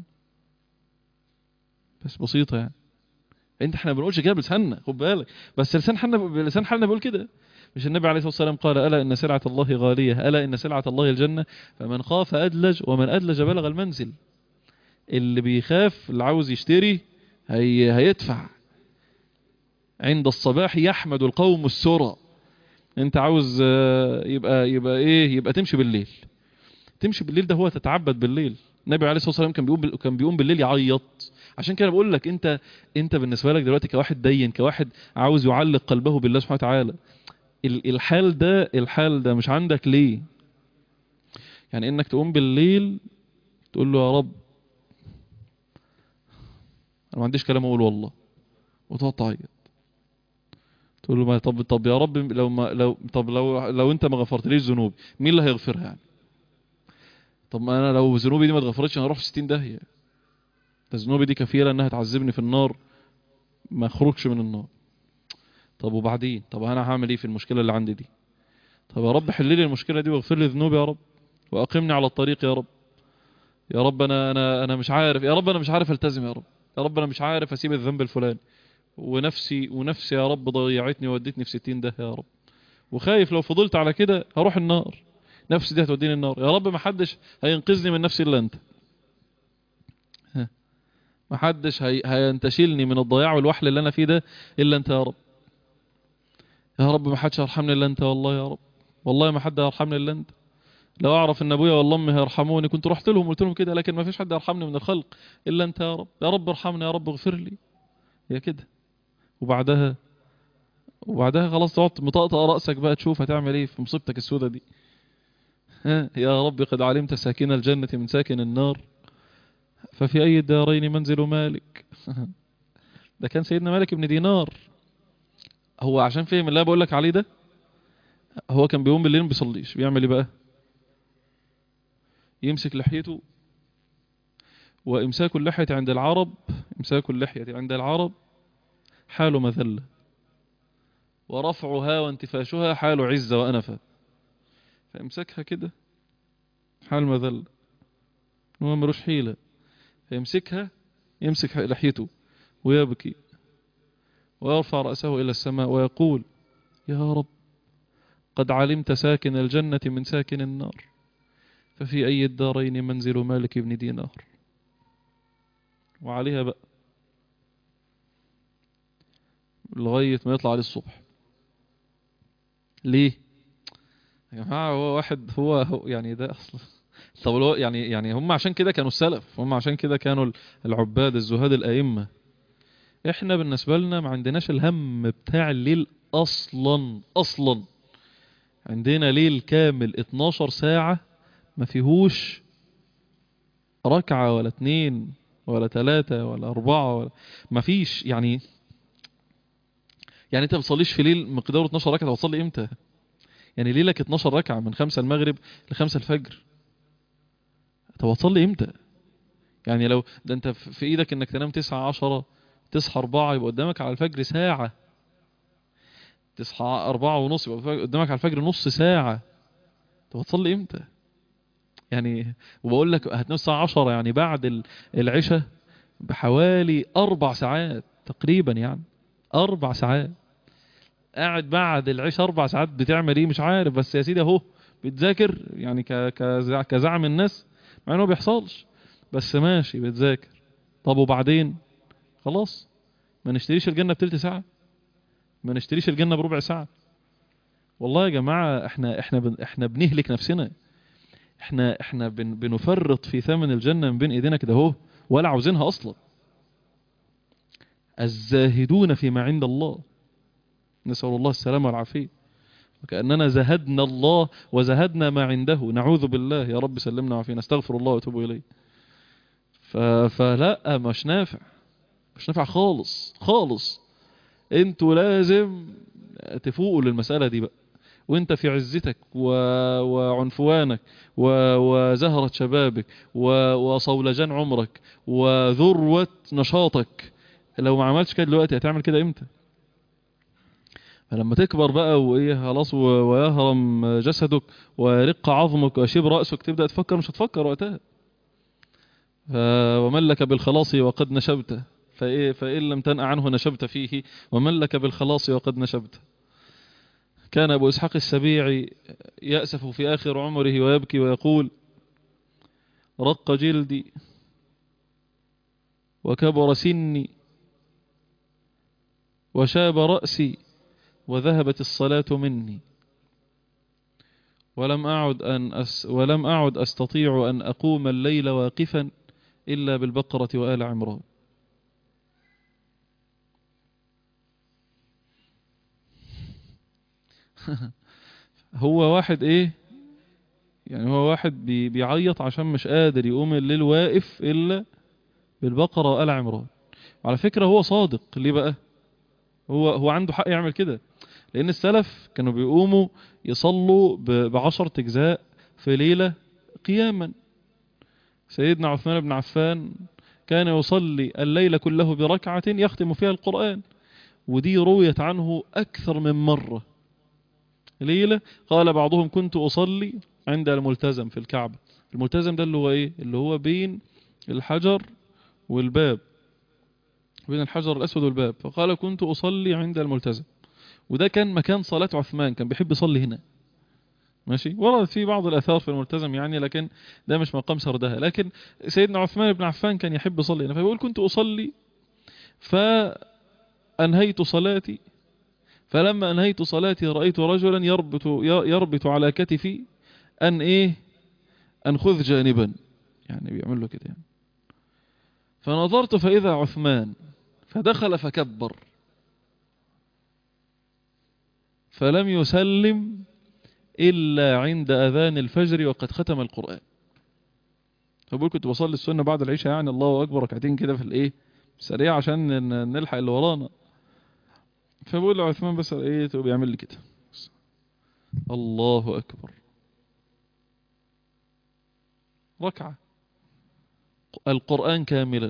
بس بسيطة يعني انت احنا بنقولش كده بلساننا خد بالك بس لسان حالنا لسان حالنا بيقول كده مش النبي عليه الصلاة والسلام قال ألا إن سلعة الله غالية ألا إن سلعة الله الجنة فمن خاف أدلج ومن أدلج بلغ المنزل اللي بيخاف اللي عاوز يشتري هي هيدفع عند الصباح يحمد القوم السرى انت عاوز يبقى يبقى ايه يبقى تمشي بالليل تمشي بالليل ده هو تتعبد بالليل النبي عليه الصلاه والسلام كان بيقوم كان بيقوم بالليل يعيط عشان كده بقول لك انت انت بالنسبه لك دلوقتي كواحد دين كواحد عاوز يعلق قلبه بالله سبحانه وتعالى الحال ده الحال ده مش عندك ليه يعني انك تقوم بالليل تقول له يا رب انا ما عنديش كلام اقول والله وتقعد تعيط تقول له ما طب طب يا رب لو ما لو طب لو لو انت ما غفرتليش ذنوبي مين اللي هيغفرها يعني طب ما انا لو ذنوبي دي ما اتغفرتش انا اروح في 60 داهيه ده ذنوبي دي كفيلة انها تعذبني في النار ما اخرجش من النار طب وبعدين طب انا هعمل ايه في المشكلة اللي عندي دي طب يا رب حل لي المشكلة دي واغفر لي ذنوبي يا رب واقمني على الطريق يا رب يا رب انا انا انا مش عارف يا رب انا مش عارف التزم يا رب يا رب انا مش عارف اسيب الذنب الفلاني ونفسي ونفسي يا رب ضيعتني وودتني في 60 ده يا رب وخايف لو فضلت على كده هروح النار نفسي دي هتوديني النار يا رب ما حدش هينقذني من نفسي الا انت ها. ما حدش هي... هينتشلني من الضياع والوحل اللي انا فيه ده الا انت يا رب يا رب ما حدش يرحمني الا انت والله يا رب والله ما حد هيرحمني الا انت لو اعرف ان ابويا والله امي هيرحموني كنت رحت لهم قلت لهم كده لكن ما فيش حد يرحمني من الخلق الا انت يا رب يا رب ارحمني يا رب اغفر لي يا كده وبعدها وبعدها خلاص تقعد مطقطق راسك بقى تشوف هتعمل ايه في مصيبتك السوداء دي ها يا رب قد علمت ساكن الجنة من ساكن النار ففي أي الدارين منزل مالك ده كان سيدنا مالك بن دينار هو عشان فهم اللي بقول لك عليه ده هو كان بيقوم بالليل ما بيصليش بيعمل ايه بقى يمسك لحيته وامساك اللحية عند العرب امساك اللحية عند العرب حال مذلة ورفعها وانتفاشها حال عزة وأنفة فيمسكها كده حال مذلة هو ملوش حيلة فيمسكها يمسك لحيته ويبكي ويرفع رأسه إلى السماء ويقول يا رب قد علمت ساكن الجنة من ساكن النار ففي أي الدارين منزل مالك بن دينار وعليها بقى لغاية ما يطلع عليه الصبح ليه يا جماعة هو واحد هو, هو يعني ده أصلا طب هو يعني يعني هم عشان كده كانوا السلف هم عشان كده كانوا العباد الزهاد الأئمة احنا بالنسبة لنا ما عندناش الهم بتاع الليل أصلا أصلا عندنا ليل كامل 12 ساعة ما فيهوش ركعة ولا اتنين ولا تلاتة ولا أربعة ولا ما فيش يعني يعني انت بتصليش في ليل مقداره 12 ركعة بتصلي امتى يعني ليلك 12 ركعة من خمسة المغرب لخمسة الفجر طب هتصلي امتى يعني لو ده انت في ايدك انك تنام تسعة عشرة تصحى اربعة يبقى قدامك على الفجر ساعة تصحى أربعة ونص يبقى قدامك على الفجر نص ساعة طب هتصلي امتى يعني وبقول لك هتنام الساعة عشرة يعني بعد العشاء بحوالي أربع ساعات تقريبا يعني أربع ساعات قاعد بعد العشاء أربع ساعات بتعمل إيه مش عارف بس يا سيدي أهو بتذاكر يعني كزعم الناس مع إنه بيحصلش بس ماشي بتذاكر طب وبعدين خلاص ما نشتريش الجنة بتلت ساعة ما نشتريش الجنة بربع ساعة والله يا جماعة احنا احنا بن احنا بنهلك نفسنا احنا احنا بن بنفرط في ثمن الجنة من بين ايدينا كده اهو ولا عاوزينها اصلا الزاهدون فيما عند الله نسأل الله السلامة والعافية وكأننا زهدنا الله وزهدنا ما عنده نعوذ بالله يا رب سلمنا وعافينا استغفر الله واتوب إليه فلا مش نافع مش نافع خالص خالص انتوا لازم تفوقوا للمسألة دي بقى وانت في عزتك و... وعنفوانك و... وزهرة شبابك و... وصولجان عمرك وذروة نشاطك لو ما عملتش كده دلوقتي هتعمل كده امتى فلما تكبر بقى وايه خلاص ويهرم جسدك ويرق عظمك ويشيب رأسك تبدأ تفكر مش هتفكر وقتها ومن لك بالخلاص وقد نشبت فإيه فإن لم تنأ عنه نشبت فيه ومن لك بالخلاص وقد نشبت كان أبو إسحاق السبيعي يأسف في آخر عمره ويبكي ويقول رق جلدي وكبر سني وشاب رأسي وذهبت الصلاة مني ولم أعد أن أس ولم أعد أستطيع أن أقوم الليل واقفا إلا بالبقرة وآل عمران هو واحد ايه يعني هو واحد بي بيعيط عشان مش قادر يقوم الليل واقف إلا بالبقرة وآل عمران وعلى فكرة هو صادق ليه بقى هو هو عنده حق يعمل كده لأن السلف كانوا بيقوموا يصلوا بعشر أجزاء في ليلة قياما سيدنا عثمان بن عفان كان يصلي الليل كله بركعة يختم فيها القرآن ودي رويت عنه أكثر من مرة ليلة قال بعضهم كنت أصلي عند الملتزم في الكعبة الملتزم ده اللي هو إيه اللي هو بين الحجر والباب بين الحجر الأسود والباب فقال كنت أصلي عند الملتزم وده كان مكان صلاة عثمان كان بيحب يصلي هنا ماشي وردت في بعض الأثار في الملتزم يعني لكن ده مش مقام سردها لكن سيدنا عثمان بن عفان كان يحب يصلي هنا فيقول كنت أصلي فأنهيت صلاتي فلما أنهيت صلاتي رأيت رجلا يربط, يربط على كتفي أن إيه أن خذ جانبا يعني بيعمل له كده يعني فنظرت فإذا عثمان فدخل فكبر فلم يسلم إلا عند أذان الفجر وقد ختم القرآن فبقول كنت بصلي السنة بعد العشاء يعني الله أكبر ركعتين كده في الإيه سريع عشان نلحق اللي ورانا فبقول لعثمان بس إيه تبقى بيعمل لي كده الله أكبر ركعة القرآن كاملا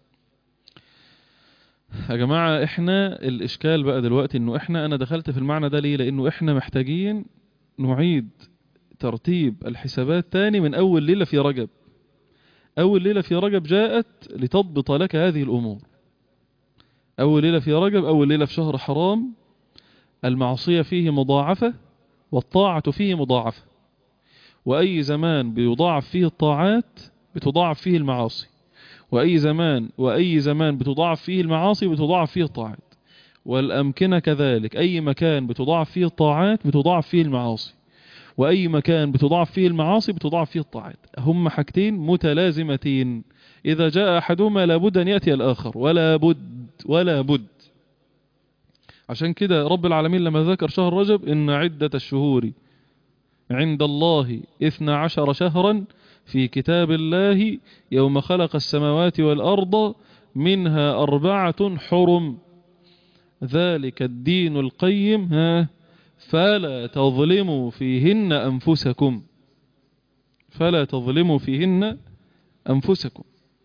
يا جماعة احنا الاشكال بقى دلوقتي انه احنا انا دخلت في المعنى ده ليه لانه احنا محتاجين نعيد ترتيب الحسابات تاني من اول ليلة في رجب اول ليلة في رجب جاءت لتضبط لك هذه الامور اول ليلة في رجب اول ليلة في شهر حرام المعصية فيه مضاعفة والطاعة فيه مضاعفة واي زمان بيضاعف فيه الطاعات بتضاعف فيه المعاصي وأي زمان وأي زمان بتضاعف فيه المعاصي بتضاعف فيه الطاعات والأمكنة كذلك أي مكان بتضاعف فيه الطاعات بتضاعف فيه المعاصي وأي مكان بتضاعف فيه المعاصي بتضاعف فيه الطاعات هم حاجتين متلازمتين إذا جاء أحدهما لابد أن يأتي الآخر ولا بد ولا بد عشان كده رب العالمين لما ذكر شهر رجب إن عدة الشهور عند الله إثنى عشر شهرا في كتاب الله يوم خلق السماوات والأرض منها أربعة حرم ذلك الدين القيم ها فلا تظلموا فيهن أنفسكم فلا تظلموا فيهن أنفسكم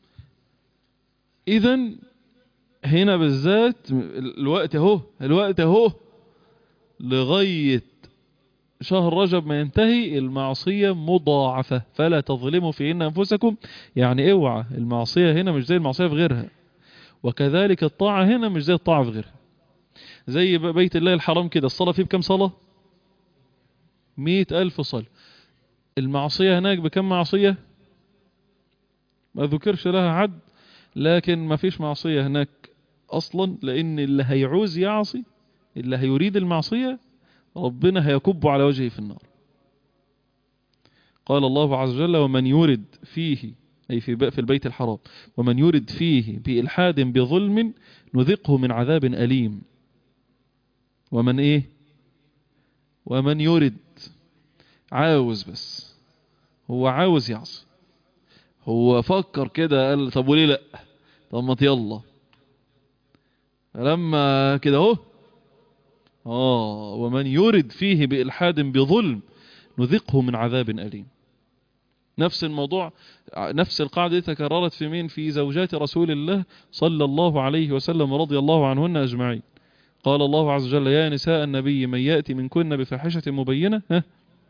إذا هنا بالذات الوقت اهو الوقت اهو لغاية شهر رجب ما ينتهي المعصية مضاعفة فلا تظلموا فيهن أنفسكم يعني اوعى المعصية هنا مش زي المعصية في غيرها وكذلك الطاعة هنا مش زي الطاعة في غيرها زي بيت الله الحرام كده الصلاة فيه بكم صلاة مئة ألف صلاة المعصية هناك بكم معصية ما ذكرش لها حد لكن ما فيش معصية هناك أصلا لأن اللي هيعوز يعصي اللي هيريد المعصية ربنا هيكب على وجهه في النار قال الله عز وجل ومن يرد فيه أي في في البيت الحرام ومن يرد فيه بإلحاد بظلم نذقه من عذاب أليم ومن إيه ومن يرد عاوز بس هو عاوز يعصي هو فكر كده قال طب وليه لا طب ما يلا لما كده اهو آه ومن يرد فيه بإلحاد بظلم نذقه من عذاب أليم نفس الموضوع نفس القاعدة تكررت في مين في زوجات رسول الله صلى الله عليه وسلم رضي الله عنهن أجمعين قال الله عز وجل يا نساء النبي من يأتي منكن بفاحشة مبينة ها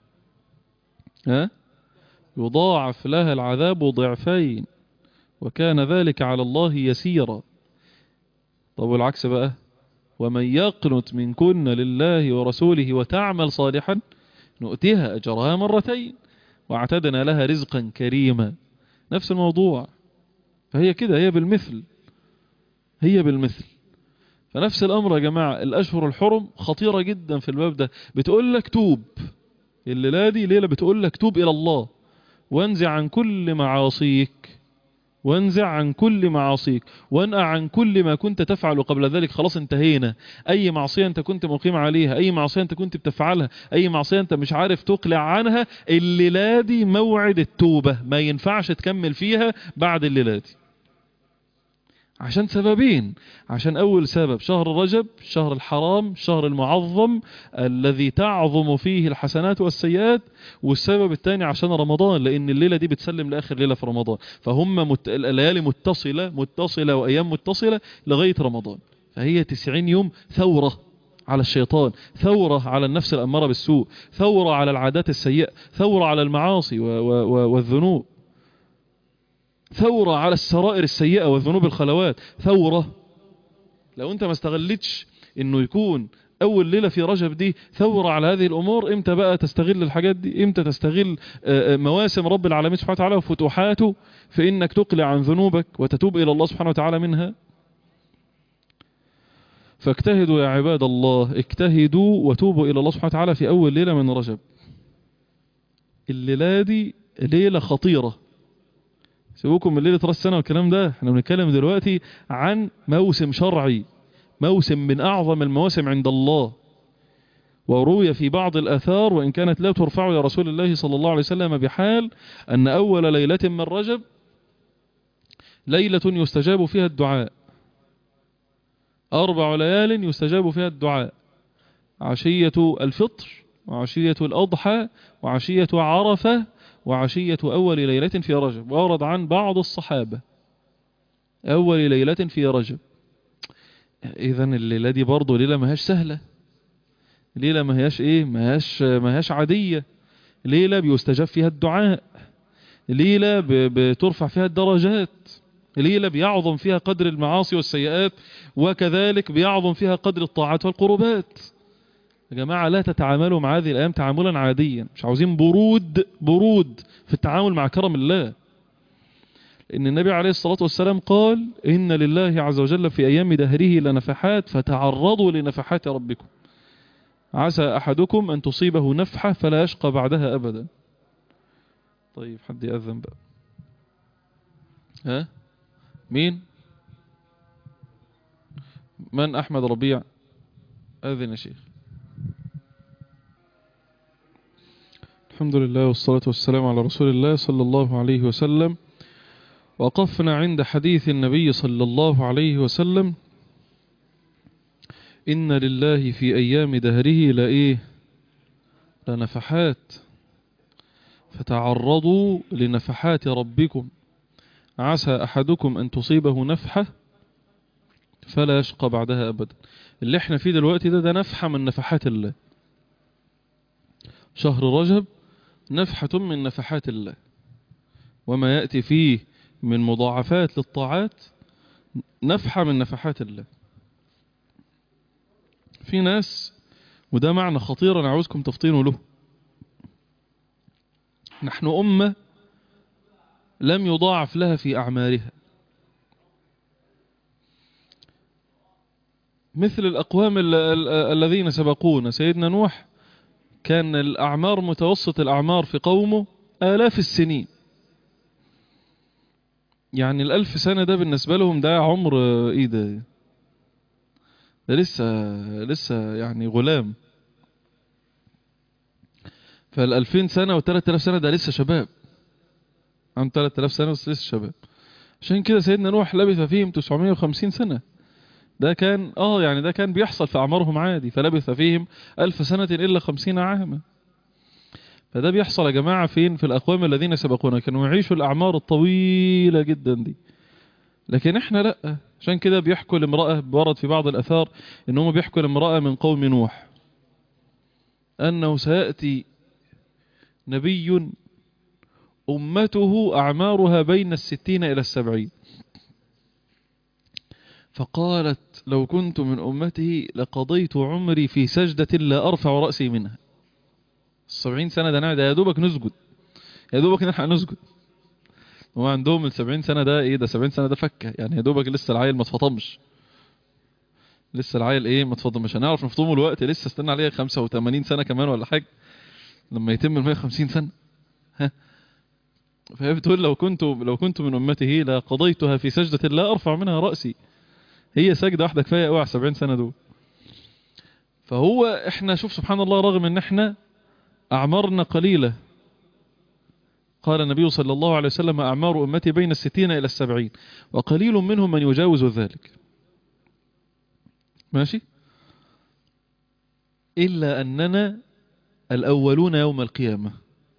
ها يضاعف لها العذاب ضعفين وكان ذلك على الله يسيرا طب والعكس بقى ومن يقنت منكن لله ورسوله وتعمل صالحا نؤتيها أجرها مرتين واعتدنا لها رزقا كريما نفس الموضوع فهي كده هي بالمثل هي بالمثل فنفس الأمر يا جماعة الأشهر الحرم خطيرة جدا في الباب ده بتقول لك توب الليلة دي ليلة بتقول لك توب إلى الله وانزع عن كل معاصيك وانزع عن كل معاصيك وانقع عن كل ما كنت تفعل قبل ذلك خلاص انتهينا اي معصية انت كنت مقيم عليها اي معصية انت كنت بتفعلها اي معصية انت مش عارف تقلع عنها الليلة دي موعد التوبة ما ينفعش تكمل فيها بعد الليلة دي عشان سببين عشان أول سبب شهر رجب شهر الحرام شهر المعظم الذي تعظم فيه الحسنات والسيئات والسبب الثاني عشان رمضان لأن الليلة دي بتسلم لآخر ليلة في رمضان فهم مت... الليالي متصلة متصلة وأيام متصلة لغاية رمضان فهي 90 يوم ثورة على الشيطان ثورة على النفس الأمارة بالسوء ثورة على العادات السيئة ثورة على المعاصي و... و... والذنوب ثورة على السرائر السيئة والذنوب الخلوات ثورة لو انت ما استغلتش انه يكون اول ليلة في رجب دي ثورة على هذه الامور امتى بقى تستغل الحاجات دي امتى تستغل مواسم رب العالمين سبحانه وتعالى وفتوحاته في انك تقلع عن ذنوبك وتتوب الى الله سبحانه وتعالى منها فاجتهدوا يا عباد الله اجتهدوا وتوبوا الى الله سبحانه وتعالى في اول ليلة من رجب الليلة دي ليلة خطيرة سيبوكم من ليلة راس السنة والكلام ده احنا بنتكلم دلوقتي عن موسم شرعي موسم من أعظم المواسم عند الله وروي في بعض الأثار وإن كانت لا ترفع إلى رسول الله صلى الله عليه وسلم بحال أن أول ليلة من رجب ليلة يستجاب فيها الدعاء أربع ليال يستجاب فيها الدعاء عشية الفطر وعشية الأضحى وعشية عرفة وعشية أول ليلة في رجب وارد عن بعض الصحابة أول ليلة في رجب إذا الليلة دي برضه ليلة ما هيش سهلة ليلة ما هيش إيه ما هيش, ما هيش عادية ليلة بيستجاب فيها الدعاء ليلة بترفع فيها الدرجات ليلة بيعظم فيها قدر المعاصي والسيئات وكذلك بيعظم فيها قدر الطاعات والقربات يا جماعة لا تتعاملوا مع هذه الأيام تعاملا عاديا مش عاوزين برود برود في التعامل مع كرم الله إن النبي عليه الصلاة والسلام قال إن لله عز وجل في أيام دهره لنفحات فتعرضوا لنفحات ربكم عسى أحدكم أن تصيبه نفحة فلا يشقى بعدها أبدا طيب حد يأذن بقى ها مين من أحمد ربيع أذن يا شيخ الحمد لله والصلاة والسلام على رسول الله صلى الله عليه وسلم وقفنا عند حديث النبي صلى الله عليه وسلم إن لله في أيام دهره لإيه لنفحات فتعرضوا لنفحات ربكم عسى أحدكم أن تصيبه نفحة فلا يشقى بعدها أبدا اللي احنا فيه دلوقتي ده ده نفحة من نفحات الله شهر رجب نفحة من نفحات الله وما يأتي فيه من مضاعفات للطاعات نفحة من نفحات الله في ناس وده معنى خطير أنا عاوزكم تفطينوا له نحن أمة لم يضاعف لها في أعمارها مثل الأقوام الذين سبقونا سيدنا نوح كان الأعمار متوسط الأعمار في قومه آلاف السنين يعني الألف سنة ده بالنسبة لهم ده عمر إيه ده ده لسه لسه يعني غلام فالألفين سنة وثلاث آلاف سنة ده لسه شباب عن ثلاث آلاف سنة بس لسه شباب عشان كده سيدنا نوح لبث فيهم 950 سنة ده كان اه يعني ده كان بيحصل في أعمارهم عادي فلبث فيهم ألف سنة إلا خمسين عاما فده بيحصل يا جماعة فين في الأقوام الذين سبقونا كانوا يعيشوا الأعمار الطويلة جدا دي لكن احنا لا عشان كده بيحكوا لامرأة ورد في بعض الأثار ان هم بيحكوا لامرأة من قوم نوح أنه سيأتي نبي أمته أعمارها بين الستين إلى السبعين فقالت لو كنت من أمته لقضيت عمري في سجدة لا أرفع رأسي منها السبعين سنة ده ده يا دوبك نسجد يا دوبك نلحق نسجد هو عندهم السبعين سنة ده ايه ده سبعين سنة ده فكة يعني يا دوبك لسه العيل ما اتفطمش لسه العيل ايه ما اتفضل مش هنعرف نفطمه الوقت لسه استنى عليه 85 سنة كمان ولا حاجة لما يتم ال 150 سنة ها فهي بتقول لو كنت لو كنت من امته لقضيتها في سجدة لا ارفع منها رأسي هي سجدة واحدة كفاية قوي على 70 سنة دول فهو احنا شوف سبحان الله رغم ان احنا اعمارنا قليلة قال النبي صلى الله عليه وسلم أعمار أمتي بين الستين إلى السبعين وقليل منهم من يجاوز ذلك ماشي إلا أننا الأولون يوم القيامة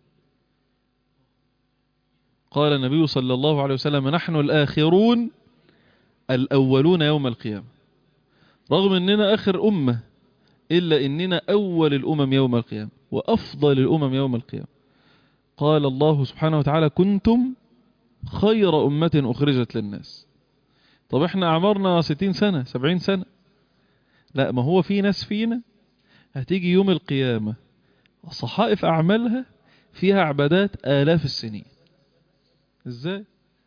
قال النبي صلى الله عليه وسلم نحن الآخرون الأولون يوم القيامة رغم أننا آخر أمة إلا أننا أول الأمم يوم القيامة وأفضل الأمم يوم القيامة قال الله سبحانه وتعالى كنتم خير أمة أخرجت للناس طب احنا أعمارنا ستين سنة سبعين سنة لا ما هو في ناس فينا هتيجي يوم القيامة صحائف أعمالها فيها عبادات آلاف السنين ازاي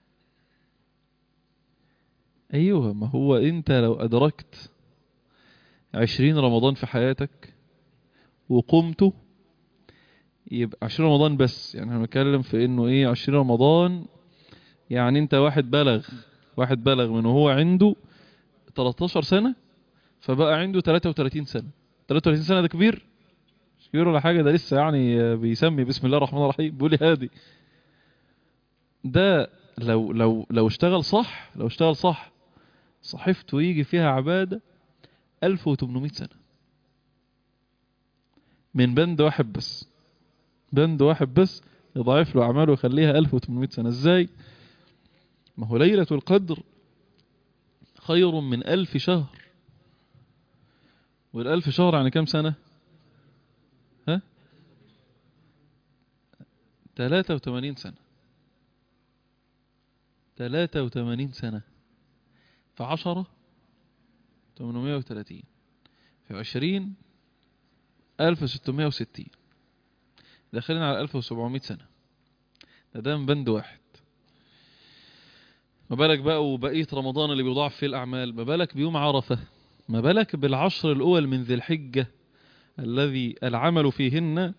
ايوه ما هو انت لو ادركت عشرين رمضان في حياتك وقمته يبقى عشرين رمضان بس يعني هنتكلم في انه ايه عشرين رمضان يعني انت واحد بلغ واحد بلغ من وهو عنده 13 سنة فبقى عنده 33 سنة 33 سنة ده كبير مش كبير ولا حاجة ده لسه يعني بيسمي بسم الله الرحمن الرحيم بيقول هادي ده لو لو لو اشتغل صح لو اشتغل صح صحيفته يجي فيها عبادة 1800 سنة من بند واحد بس بند واحد بس يضاعف له أعماله ويخليها 1800 سنة ازاي ما هو ليلة القدر خير من ألف شهر والألف شهر يعني كم سنة ها 83 سنة 83 سنة في عشرة 830 في عشرين 1660 داخلين على 1700 سنة ده ده من بند واحد ما بالك بقى وبقية رمضان اللي بيضاعف فيه الأعمال ما بالك بيوم عرفة ما بالك بالعشر الأول من ذي الحجة الذي العمل فيهن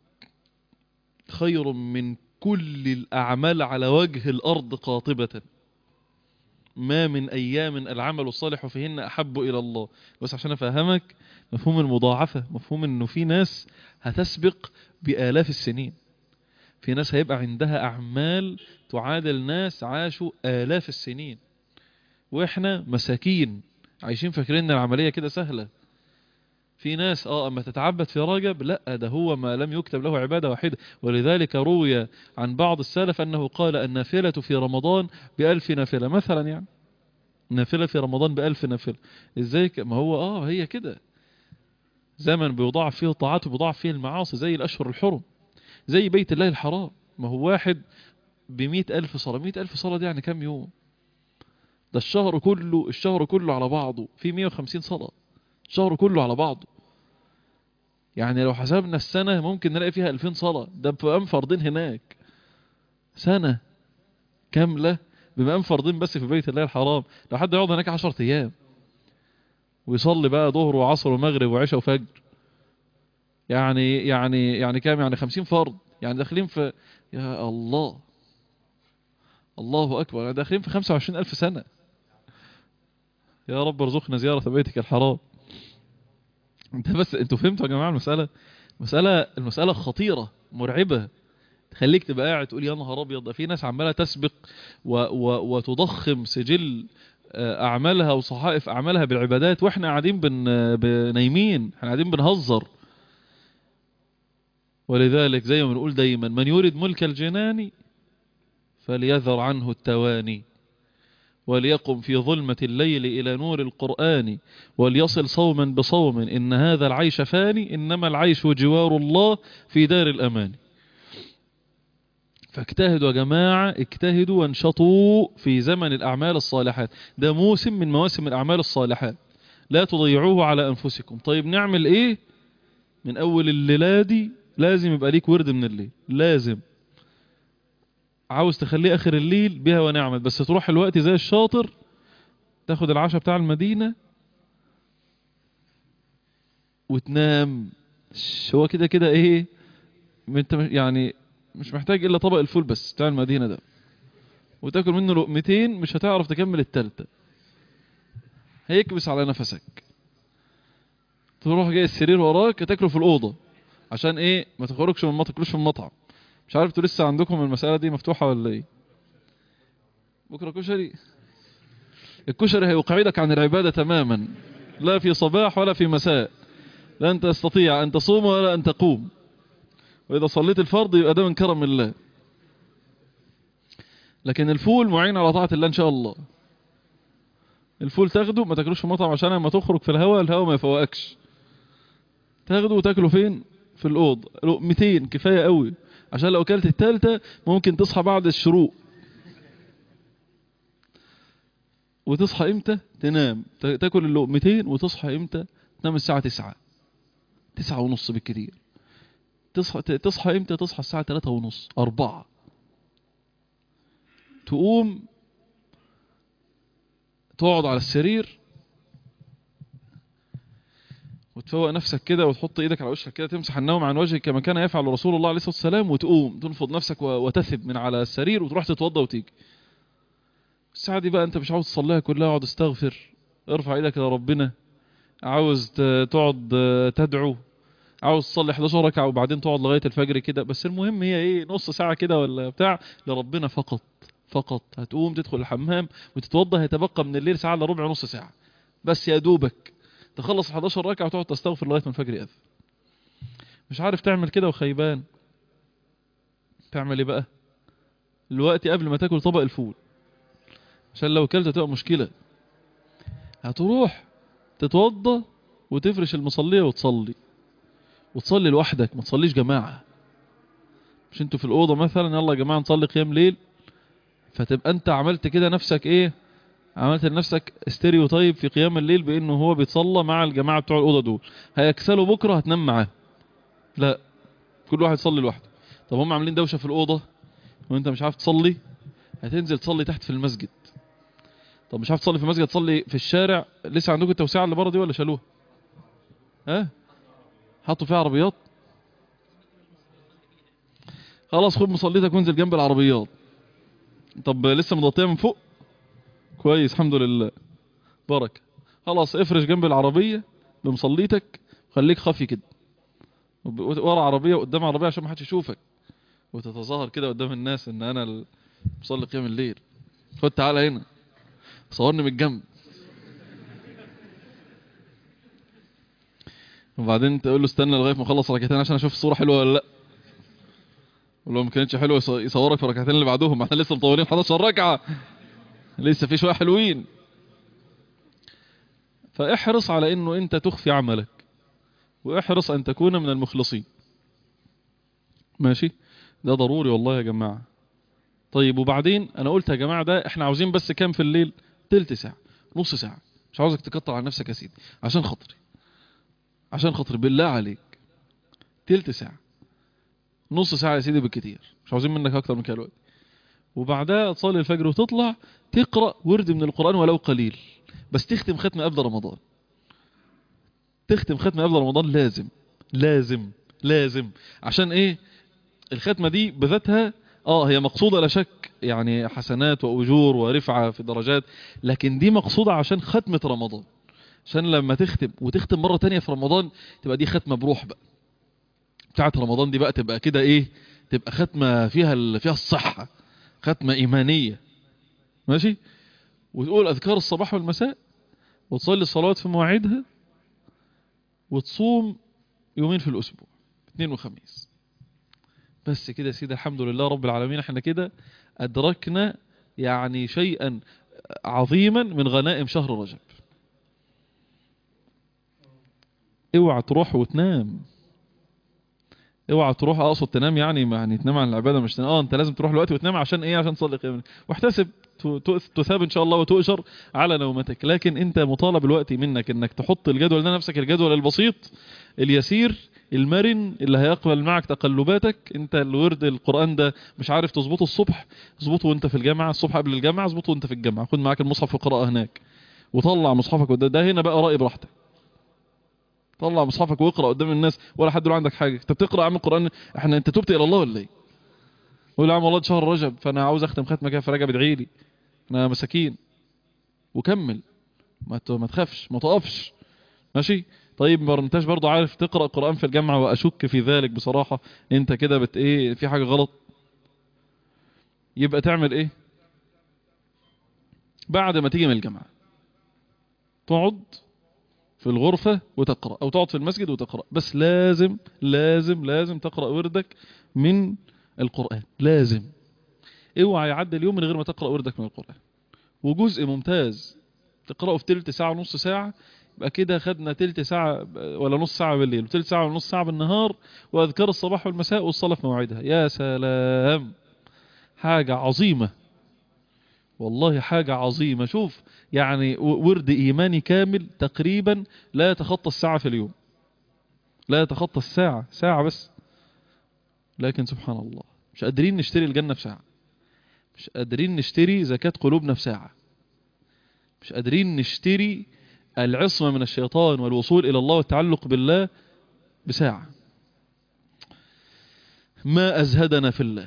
خير من كل الأعمال على وجه الأرض قاطبة ما من أيام العمل الصالح فيهن أحب إلى الله بس عشان أفهمك مفهوم المضاعفة مفهوم أنه في ناس هتسبق بآلاف السنين في ناس هيبقى عندها أعمال تعادل ناس عاشوا آلاف السنين وإحنا مساكين عايشين فاكرين العملية كده سهلة في ناس اه اما تتعبد في رجب لا ده هو ما لم يكتب له عبادة واحدة ولذلك روي عن بعض السلف انه قال النافلة في رمضان بألف نافلة مثلا يعني نافلة في رمضان بألف نافلة ازاي ما هو اه هي كده زمن بيضاعف فيه الطاعات وبيضاعف فيه المعاصي زي الأشهر الحرم زي بيت الله الحرام ما هو واحد بمئة ألف صلاة مئة ألف صلاة دي يعني كم يوم ده الشهر كله الشهر كله على بعضه في 150 صلاة الشهر كله على بعضه يعني لو حسبنا السنة ممكن نلاقي فيها 2000 صلاة ده بمقام فرضين هناك سنة كاملة بمقام فرضين بس في بيت الله الحرام لو حد يقعد هناك 10 أيام ويصلي بقى ظهر وعصر ومغرب وعشاء وفجر يعني يعني يعني كام يعني 50 فرض يعني داخلين في يا الله الله أكبر يعني داخلين في 25 ألف سنة يا رب ارزقنا زيارة بيتك الحرام انت بس انتوا فهمتوا يا جماعة المسألة مسألة المسألة خطيرة مرعبة تخليك تبقى قاعد تقول يا نهار ابيض في ناس عمالة تسبق و و وتضخم سجل اعمالها وصحائف اعمالها بالعبادات واحنا قاعدين بن نايمين احنا قاعدين بنهزر ولذلك زي ما بنقول دايما من يريد ملك الجنان فليذر عنه التواني وليقم في ظلمة الليل إلى نور القرآن وليصل صوما بصوم إن هذا العيش فاني إنما العيش جوار الله في دار الأمان فاجتهدوا يا جماعة اجتهدوا وانشطوا في زمن الأعمال الصالحات ده موسم من مواسم الأعمال الصالحات لا تضيعوه على أنفسكم طيب نعمل إيه من أول الليلة دي لازم يبقى ليك ورد من الليل لازم عاوز تخليه اخر الليل بها ونعمل بس تروح الوقت زي الشاطر تاخد العشاء بتاع المدينة وتنام هو كده كده ايه انت يعني مش محتاج الا طبق الفول بس بتاع المدينة ده وتاكل منه لقمتين مش هتعرف تكمل التالتة هيكبس على نفسك تروح جاي السرير وراك تاكله في الأوضة عشان ايه ما تخرجش من ما تاكلوش في المطعم مش عارف انتوا لسه عندكم المسألة دي مفتوحة ولا ايه بكرة كشري الكشري هيقعدك عن العبادة تماما لا في صباح ولا في مساء لن تستطيع أن تصوم ولا أن تقوم وإذا صليت الفرض يبقى ده من كرم الله لكن الفول معين على طاعة الله إن شاء الله الفول تاخده ما تاكلوش في مطعم عشان لما تخرج في الهواء الهواء ما يفوقكش تاخده وتاكله فين في الأوض 200 كفاية قوي عشان لو اكلت التالتة ممكن تصحى بعد الشروق وتصحى امتى تنام تاكل اللقمتين وتصحى امتى تنام الساعة تسعة تسعة ونص بالكثير تصحى تصحى امتى تصحى الساعة تلاتة ونص أربعة تقوم تقعد على السرير وتفوق نفسك كده وتحط ايدك على وشك كده تمسح النوم عن وجهك كما كان يفعل رسول الله عليه الصلاة والسلام وتقوم تنفض نفسك وتثب من على السرير وتروح تتوضى وتيجي الساعة دي بقى انت مش عاوز تصليها كلها اقعد استغفر ارفع ايدك لربنا عاوز تقعد تدعو عاوز تصلي 11 ركعة وبعدين تقعد لغاية الفجر كده بس المهم هي ايه نص ساعة كده ولا بتاع لربنا فقط فقط هتقوم تدخل الحمام وتتوضى هيتبقى من الليل ساعة الا ربع نص ساعة بس يا دوبك تخلص 11 ركعة وتقعد تستغفر لغاية ما الفجر يأذن مش عارف تعمل كده وخيبان تعمل ايه بقى الوقت قبل ما تاكل طبق الفول عشان لو كلت تبقى مشكلة هتروح تتوضى وتفرش المصلية وتصلي وتصلي لوحدك ما تصليش جماعة مش انتوا في الأوضة مثلا يلا يا جماعة نصلي قيام ليل فتبقى انت عملت كده نفسك ايه عملت لنفسك استيريو طيب في قيام الليل بانه هو بيتصلى مع الجماعة بتوع الأوضة دول هيكسلوا بكرة هتنام معاه لا كل واحد يصلي لوحده طب هم عاملين دوشة في الأوضة وانت مش عارف تصلي هتنزل تصلي تحت في المسجد طب مش عارف تصلي في المسجد تصلي في الشارع لسه عندكم التوسعة اللي بره دي ولا شالوها ها حطوا فيها عربيات خلاص خد مصليتك وانزل جنب العربيات طب لسه مضطيه من فوق كويس الحمد لله بركة خلاص افرش جنب العربية بمصليتك خليك خفي كده ورا عربية وقدام عربية عشان ما حدش يشوفك وتتظاهر كده قدام الناس ان انا مصلي قيام الليل خد تعالى هنا صورني من الجنب وبعدين تقول له استنى لغايه ما اخلص ركعتين عشان اشوف الصوره حلوه ولا لا ولو ما كانتش حلوه يصورك في الركعتين اللي بعدهم احنا لسه مطولين 11 ركعه لسه في شويه حلوين فاحرص على انه انت تخفي عملك واحرص ان تكون من المخلصين ماشي ده ضروري والله يا جماعه طيب وبعدين انا قلت يا جماعه ده احنا عاوزين بس كام في الليل تلت ساعه نص ساعه مش عاوزك تقطع على نفسك يا سيدي عشان خاطري عشان خاطر بالله عليك تلت ساعة نص ساعة يا سيدي بالكتير مش عاوزين منك اكتر من كده الوقت وبعدها تصلي الفجر وتطلع تقرأ ورد من القرآن ولو قليل بس تختم ختم قبل رمضان تختم ختم قبل رمضان لازم لازم لازم عشان ايه الختمة دي بذاتها اه هي مقصودة لا شك يعني حسنات وأجور ورفعة في درجات لكن دي مقصودة عشان ختمة رمضان عشان لما تختم وتختم مرة تانية في رمضان تبقى دي ختمة بروح بقى بتاعت رمضان دي بقى تبقى كده ايه تبقى ختمة فيها فيها الصحة ختمة ايمانية ماشي وتقول اذكار الصباح والمساء وتصلي الصلوات في مواعيدها وتصوم يومين في الاسبوع اثنين وخميس بس كده يا سيدي الحمد لله رب العالمين احنا كده ادركنا يعني شيئا عظيما من غنائم شهر رجب اوعى تروح وتنام اوعى تروح اقصد تنام يعني يعني تنام عن العباده مش تنام اه انت لازم تروح الوقت وتنام عشان ايه عشان تصلي قيام واحتسب تثاب ان شاء الله وتؤجر على نومتك لكن انت مطالب الوقت منك انك تحط الجدول ده نفسك الجدول البسيط اليسير المرن اللي هيقبل معك تقلباتك انت الورد القرآن ده مش عارف تظبطه الصبح اظبطه وانت في الجامعة الصبح قبل الجامعة اظبطه وانت في الجامعة خد معاك المصحف وقراءة هناك وطلع مصحفك وده ده هنا بقى رأي براحتك طلع مصحفك واقرا قدام الناس ولا حد له عندك حاجه انت بتقرا عم القران احنا انت تبت الى الله ولا ايه قول يا عم والله شهر رجب فانا عاوز اختم ختمه كده في رجب ادعي لي انا مساكين وكمل ما ما تخافش ما تقفش ماشي طيب طيب ما انتش برضو عارف تقرأ قرآن في الجامعة وأشك في ذلك بصراحة انت كده بت ايه في حاجة غلط يبقى تعمل ايه بعد ما تيجي من الجامعة تقعد في الغرفة وتقرأ او تقعد في المسجد وتقرأ بس لازم لازم لازم تقرأ وردك من القرآن لازم اوعى يعدي اليوم من غير ما تقرأ وردك من القرآن وجزء ممتاز تقرأه في تلت ساعة ونص ساعة يبقى كده خدنا تلت ساعة ولا نص ساعة بالليل وتلت ساعة ونص ساعة بالنهار وأذكار الصباح والمساء والصلاة في موعدها يا سلام حاجة عظيمة والله حاجة عظيمة شوف يعني ورد إيماني كامل تقريبا لا يتخطى الساعة في اليوم لا يتخطى الساعة ساعة بس لكن سبحان الله مش قادرين نشتري الجنة في ساعة مش قادرين نشتري زكاة قلوبنا في ساعة مش قادرين نشتري العصمة من الشيطان والوصول إلى الله والتعلق بالله بساعة ما أزهدنا في الله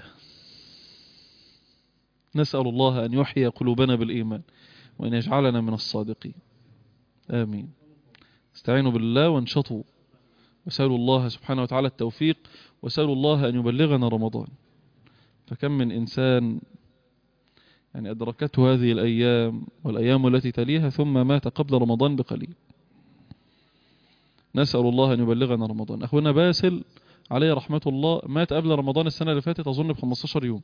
نسأل الله أن يحيي قلوبنا بالإيمان وأن يجعلنا من الصادقين آمين استعينوا بالله وانشطوا وسألوا الله سبحانه وتعالى التوفيق وسألوا الله أن يبلغنا رمضان فكم من إنسان يعني أدركته هذه الأيام والأيام التي تليها ثم مات قبل رمضان بقليل نسأل الله أن يبلغنا رمضان أخونا باسل عليه رحمة الله مات قبل رمضان السنة اللي فاتت أظن ب 15 يوم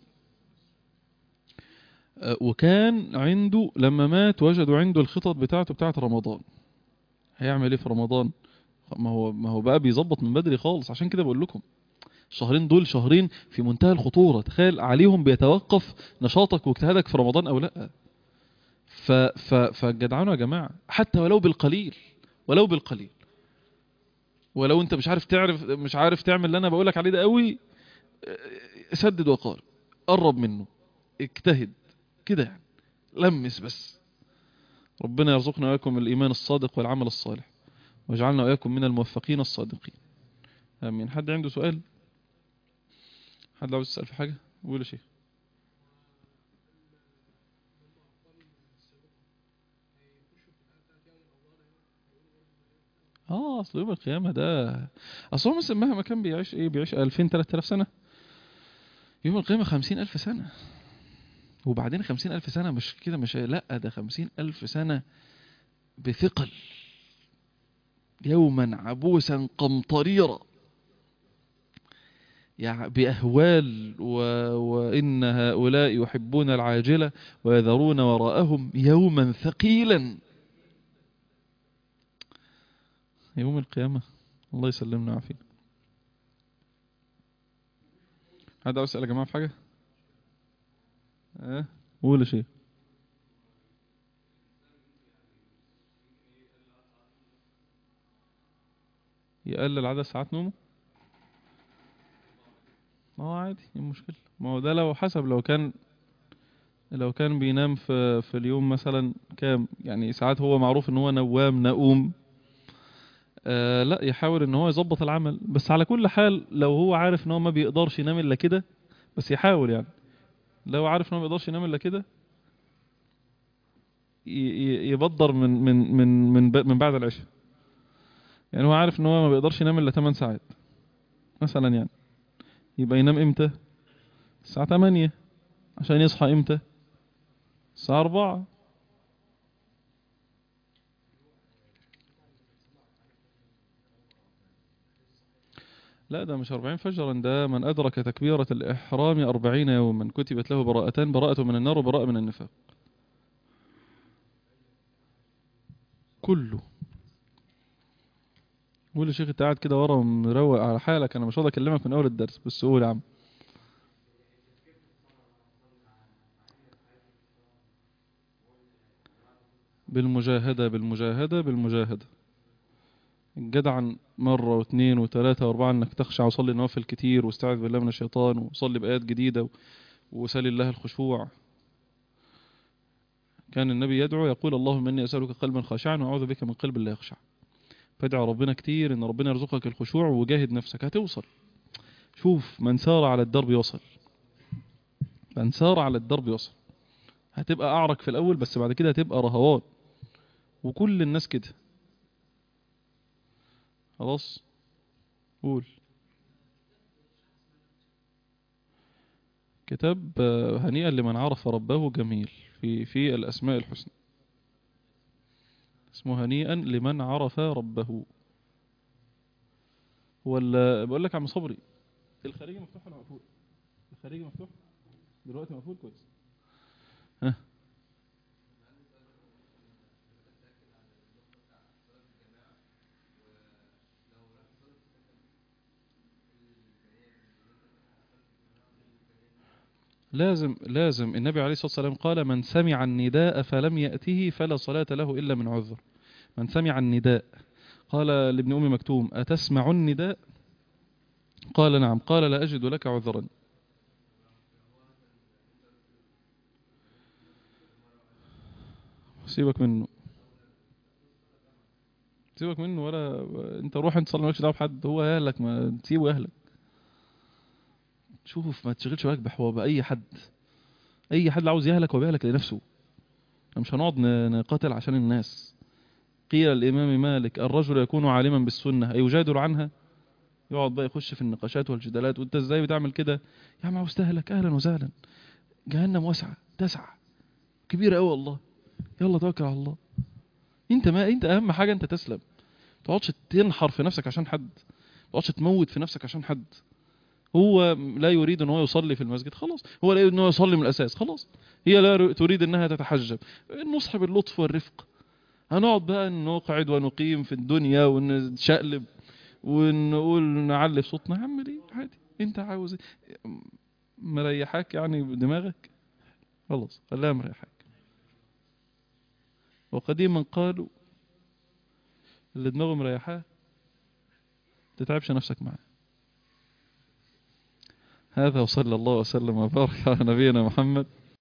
وكان عنده لما مات وجدوا عنده الخطط بتاعته بتاعت رمضان هيعمل ايه في رمضان ما هو ما هو بقى بيظبط من بدري خالص عشان كده بقول لكم الشهرين دول شهرين في منتهى الخطورة تخيل عليهم بيتوقف نشاطك واجتهادك في رمضان او لا ف ف فجدعانوا يا جماعة حتى ولو بالقليل ولو بالقليل ولو انت مش عارف تعرف مش عارف تعمل اللي انا بقولك عليه ده قوي سدد وقارب قرب منه اجتهد كده يعني لمس بس ربنا يرزقنا وإياكم الإيمان الصادق والعمل الصالح واجعلنا وإياكم من الموفقين الصادقين آمين حد عنده سؤال حد عاوز يسأل في حاجة قول يا شيخ اه اصل يوم القيامة ده اصل هو مثلا مهما كان بيعيش ايه بيعيش 2000 3000 سنة يوم القيامة 50000 سنة وبعدين خمسين ألف سنة مش كده مش لا ده خمسين ألف سنة بثقل يوما عبوسا قمطريرا يعني بأهوال و... وإن هؤلاء يحبون العاجلة ويذرون وراءهم يوما ثقيلا يوم القيامة الله يسلمنا وعافينا هذا أسأل يا جماعة في حاجة اه قول يا شيخ يقلل عدد ساعات نومه ما هو عادي ايه المشكلة ما هو ده لو حسب لو كان لو كان بينام في في اليوم مثلا كام يعني ساعات هو معروف ان هو نوام نقوم آه لا يحاول ان هو يظبط العمل بس على كل حال لو هو عارف ان هو ما بيقدرش ينام الا كده بس يحاول يعني لو عارف ان هو ما يقدرش ينام الا كده يبدر من من من من من بعد العشاء يعني هو عارف ان هو ما بيقدرش ينام الا 8 ساعات مثلا يعني يبقى ينام امتى الساعة 8 عشان يصحى امتى الساعة 4 لا ده مش أربعين فجرا ده من أدرك تكبيرة الإحرام أربعين يوما كتبت له براءتان براءة من النار وبراءة من النفاق كله قول يا شيخ انت قاعد كده ورا مروق على حالك انا مش راضي اكلمك من اول الدرس بس قول يا عم بالمجاهدة بالمجاهدة بالمجاهدة جدعا مرة واثنين وثلاثة واربعة انك تخشع وصلي نوافل كتير واستعذ بالله من الشيطان وصلي بآيات جديدة وسل الله الخشوع كان النبي يدعو يقول اللهم اني اسألك قلبا خاشعا واعوذ بك من قلب لا يخشع فادعى ربنا كتير ان ربنا يرزقك الخشوع وجاهد نفسك هتوصل شوف من سار على الدرب يوصل من سار على الدرب يوصل هتبقى اعرق في الاول بس بعد كده هتبقى رهوان وكل الناس كده خلاص قول كتاب آه، هنيئا لمن عرف ربه جميل في في الأسماء الحسنى اسمه هنيئا لمن عرف ربه ولا بقول لك يا عم صبري الخارجي مفتوح ولا مقفول الخارجي مفتوح دلوقتي مقفول كويس ها لازم لازم النبي عليه الصلاة والسلام قال من سمع النداء فلم يأته فلا صلاة له إلا من عذر من سمع النداء قال لابن أم مكتوم أتسمع النداء قال نعم قال لا أجد لك عذرا سيبك منه سيبك منه ولا انت روح انت صلي مالكش دعوه بحد هو اهلك ما تسيبه اهلك شوف ما تشغلش بالك بحوار باي حد اي حد عاوز يهلك هو بيهلك لنفسه احنا مش هنقعد ن- نقاتل عشان الناس قيل الامام مالك الرجل يكون عالما بالسنه ايجادل عنها يقعد بقى يخش في النقاشات والجدالات وانت ازاي بتعمل كده يا عم عاوز تهلك اهلا وسهلا جهنم واسعه تسعه كبيره قوي والله يلا توكل على الله انت ما انت اهم حاجه انت تسلم ما تقعدش تنحر في نفسك عشان حد ما تقعدش تموت في نفسك عشان حد هو لا يريد ان هو يصلي في المسجد خلاص هو لا يريد ان هو يصلي من الاساس خلاص هي لا تريد انها تتحجب النصح باللطف والرفق هنقعد بقى نقعد ونقيم في الدنيا ونشقلب ونقول نعلي في صوتنا يا عم ليه عادي انت عاوز ايه؟ مريحاك يعني دماغك خلاص خليها مريحاك وقديما قالوا اللي دماغه مريحاه تتعبش نفسك معاه هذا وصلى الله وسلم وبارك على نبينا محمد